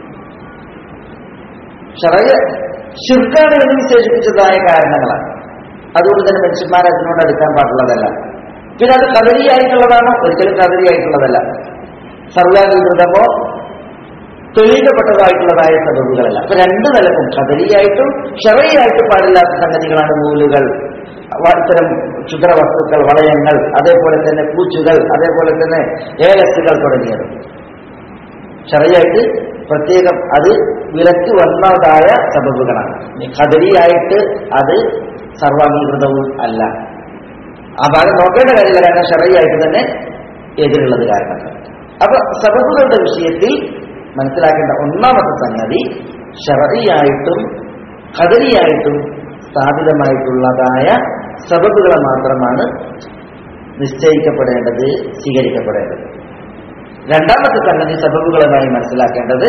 ഷറയ ശുക്കാണ് എന്ന് വിശേഷിപ്പിച്ചതായ കാരണങ്ങളാണ് അതുകൊണ്ട് തന്നെ മനുഷ്യന്മാർ അതിനോട് അടുക്കാൻ പാടുള്ളതല്ല പിന്നെ അത് കദരിയായിട്ടുള്ളതാണോ ഒരിക്കലും കദരിയായിട്ടുള്ളതല്ല സർവാംഗീകൃതമോ തെളിയിക്കപ്പെട്ടതായിട്ടുള്ളതായ സബബുകളല്ല അപ്പൊ രണ്ടു നിലക്കും കദരിയായിട്ടും ഷറയായിട്ടും പാടില്ലാത്ത സംഗതികളാണ് നൂലുകൾ വ- ഇത്തരം ക്ഷുദ്രവസ്തുക്കൾ വളയങ്ങൾ അതേപോലെ തന്നെ പൂച്ചുകൾ അതേപോലെ തന്നെ ഏലസുകൾ തുടങ്ങിയത് ഷറയായിട്ട് പ്രത്യേകം അത് വിലക്ക് വന്നതായ സബബുകളാണ് കദരിയായിട്ട് അത് സർവാംഗീകൃതവും അല്ല ആ ഭാഗം നോക്കേണ്ട കാര്യമില്ല കാരണം ഷറയായിട്ട് തന്നെ എതിരുള്ളത് കാരണം അപ്പൊ സബബുകളുടെ വിഷയത്തിൽ മനസ്സിലാക്കേണ്ട ഒന്നാമത്തെ സംഗതി ഷറയായിട്ടും കദരിയായിട്ടും സ്ഥാപിതമായിട്ടുള്ളതായ സബബുകളെ മാത്രമാണ് നിശ്ചയിക്കപ്പെടേണ്ടത് സ്വീകരിക്കപ്പെടേണ്ടത് രണ്ടാമത്തെ സംഗതി സബബുകളുമായി മനസ്സിലാക്കേണ്ടത്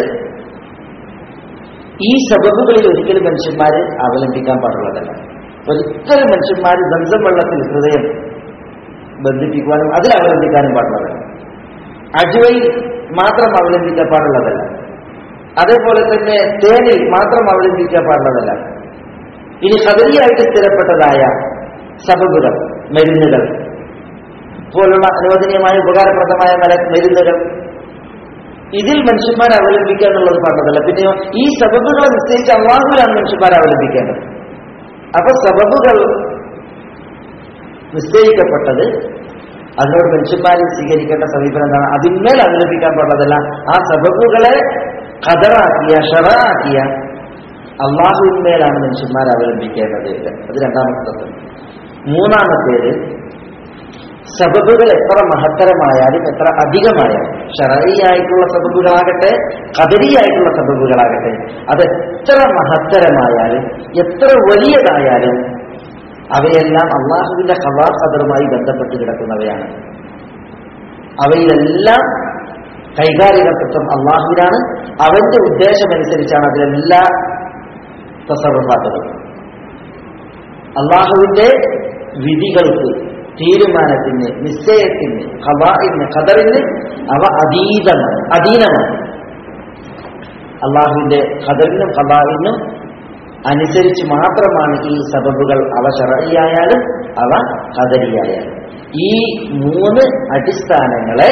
ഈ സബബുകളിൽ ഒരിക്കലും മനുഷ്യന്മാർ അവലംബിക്കാൻ പാടുള്ളതല്ല ഒരിക്കലും മനുഷ്യന്മാർ ബന്ധം വെള്ളത്തിൽ ഹൃദയം ബന്ധിപ്പിക്കുവാനും അതിൽ അവലംബിക്കാനും പാടുള്ളതല്ല അജുവയിൽ മാത്രം അവലംബിക്കാൻ പാടുള്ളതല്ല അതേപോലെ തന്നെ തേനിൽ മാത്രം അവലംബിക്കാൻ പാടുള്ളതല്ല ഇനി കദരിയായിട്ട് സ്ഥിരപ്പെട്ടതായ സബബുകൾ മരുന്നുകൾ പോലുള്ള അനുവദനീയമായ ഉപകാരപ്രദമായ മല- മരുന്നുകൾ ഇതിൽ മനുഷ്യന്മാരെ അവലംബിക്കുക എന്നുള്ളത് പറഞ്ഞതല്ല പിന്നെയോ ഈ സബബുകളെ നിശ്ചയിച്ച് അള്ളാഹുവിലാണ് മനുഷ്യന്മാരെ അവലംബിക്കേണ്ടത് അപ്പൊ സബബുകൾ നിശ്ചയിക്കപ്പെട്ടത് അതിനോട് മനുഷ്യന്മാരിൽ സ്വീകരിക്കേണ്ട സമീപനം എന്താണ് അതിന്മേൽ അവലംബിക്കാൻ പാടുള്ളതല്ല ആ സബബുകളെ കതറാക്കിയ ഷറാക്കിയ അള്ളാഹുവിന്മേലാണ് മനുഷ്യന്മാർ അവലംബിക്കേണ്ടത് അത് രണ്ടാമത്തെ തത്വം മൂന്നാമത്തേത് സബബുകൾ എത്ര മഹത്തരമായാലും എത്ര അധികമായാലും ഷറയിയായിട്ടുള്ള സബബുകളാകട്ടെ കദരിയായിട്ടുള്ള സബബുകളാകട്ടെ അത് എത്ര മഹത്തരമായാലും എത്ര വലിയതായാലും അവയെല്ലാം അള്ളാഹുവിന്റെ കവാ ഖദറുമായി ബന്ധപ്പെട്ട് കിടക്കുന്നവയാണ് അവയിലെല്ലാം കൈകാര്യകർത്തൃത്വം അള്ളാഹുവിനാണ് അവന്റെ ഉദ്ദേശമനുസരിച്ചാണ് അതിലെല്ലാ തസറുഫാത്തുകൾ അള്ളാഹുവിന്റെ വിധികൾക്ക് തീരുമാനത്തിന് നിശ്ചയത്തിന് ഖബാഇന് ഖദറിന് അവ അതീതമാണ് അധീനമാണ് അള്ളാഹുവിന്റെ ഖദറിനും ഖബാഇനും അനുസരിച്ച് മാത്രമാണ് ഈ സബബുകൾ അവ ഷറയിയായാലും അവ ഖദരിയായാലും ഈ മൂന്ന് അടിസ്ഥാനങ്ങളെ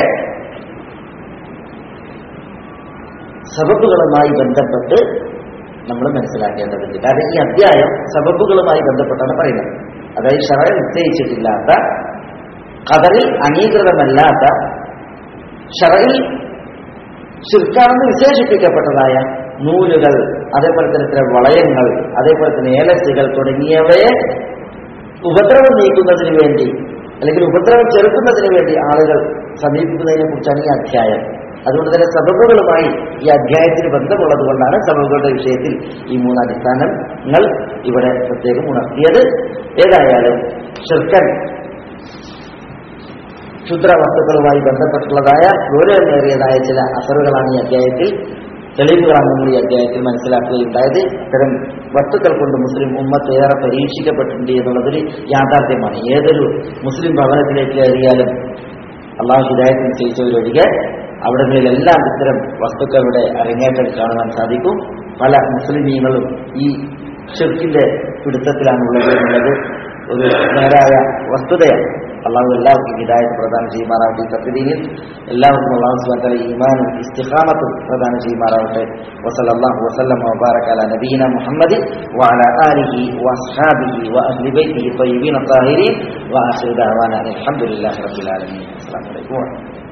സബബുകളുമായി ബന്ധപ്പെട്ട് നമ്മൾ മനസ്സിലാക്കേണ്ടതുണ്ട് കാരണം ഈ അധ്യായം സബബുകളുമായി ബന്ധപ്പെട്ടാണ് പറയുന്നത് അതായത് ഷറ നിശ്ചയിച്ചിട്ടില്ലാത്ത ഖദറിൽ അംഗീകൃതമല്ലാത്ത ഷറയിൽ ശിർക്കാണെന്ന് വിശേഷിപ്പിക്കപ്പെട്ടതായ നൂലുകൾ അതേപോലെ തന്നെ ഇത്തരം വളയങ്ങൾ അതേപോലെ തന്നെ ഏലസുകൾ തുടങ്ങിയവയെ ഉപദ്രവം നീക്കുന്നതിന് വേണ്ടി അല്ലെങ്കിൽ ഉപദ്രവം ചെറുക്കുന്നതിന് വേണ്ടി ആളുകൾ സമീപിക്കുന്നതിനെ കുറിച്ചാണ് ഈ അധ്യായം അതുകൊണ്ട് തന്നെ സബബുകളുമായി ഈ അധ്യായത്തിന് ബന്ധമുള്ളത് കൊണ്ടാണ് സബബുകളുടെ വിഷയത്തിൽ ഈ മൂന്ന് അടിസ്ഥാനങ്ങൾ ഇവിടെ പ്രത്യേകം ഉണർത്തിയത് ഏതായാലും ഷിർക്കൻ ക്ഷുദ്ര വസ്തുക്കളുമായി ബന്ധപ്പെട്ടുള്ളതായ ഗൗരവമേറിയതായ ചില അസറുകളാണ് ഈ അധ്യായത്തിൽ തെളിവുകളാണ് നമ്മൾ ഈ അധ്യായത്തിൽ മനസ്സിലാക്കുകയുണ്ടായത് ഇത്തരം വസ്തുക്കൾ കൊണ്ട് മുസ്ലിം ഉമ്മത്ത് ഏറെ പരീക്ഷിക്കപ്പെട്ടിട്ടുണ്ട് എന്നുള്ളതൊരു യാഥാർത്ഥ്യമാണ് ഏതൊരു മുസ്ലിം ഭവനത്തിലേക്ക് കയറിയാലും അള്ളാഹു ഹിദായത്തിന് ചെയ്തവരൊഴികെ അവിടങ്ങളിലെല്ലാം ഇത്തരം വസ്തുക്കളുടെ അരങ്ങേറ്റം കാണുവാൻ സാധിക്കും പല മുസ്ലിമീങ്ങളും ഈ ഷിർക്കിന്റെ പിടുത്തത്തിലാണുള്ളത് എന്നുള്ളത് ഒരു നേരായ വസ്തുതയാണ് അള്ളാഹു എല്ലാവർക്കും ഹിദായത്ത് പ്രദാനം ചെയ്യുമാറാവട്ടെ ഈ സത്യദീനിൽ എല്ലാവർക്കും അള്ളാഹു സുബാൻ ഈമാനും ഇസ്തിഖാമത്തും പ്രദാനം ചെയ്യുമാറാവട്ടെ വസല അള്ളാഹു വസല്ലം വബാറക അല നബീന മുഹമ്മദ് وعلى آله وأصحابه وأهل بيته الطيبين الطاهرين وآخر دعوانا الحمد لله رب العالمين السلام عليكم ورحمة الله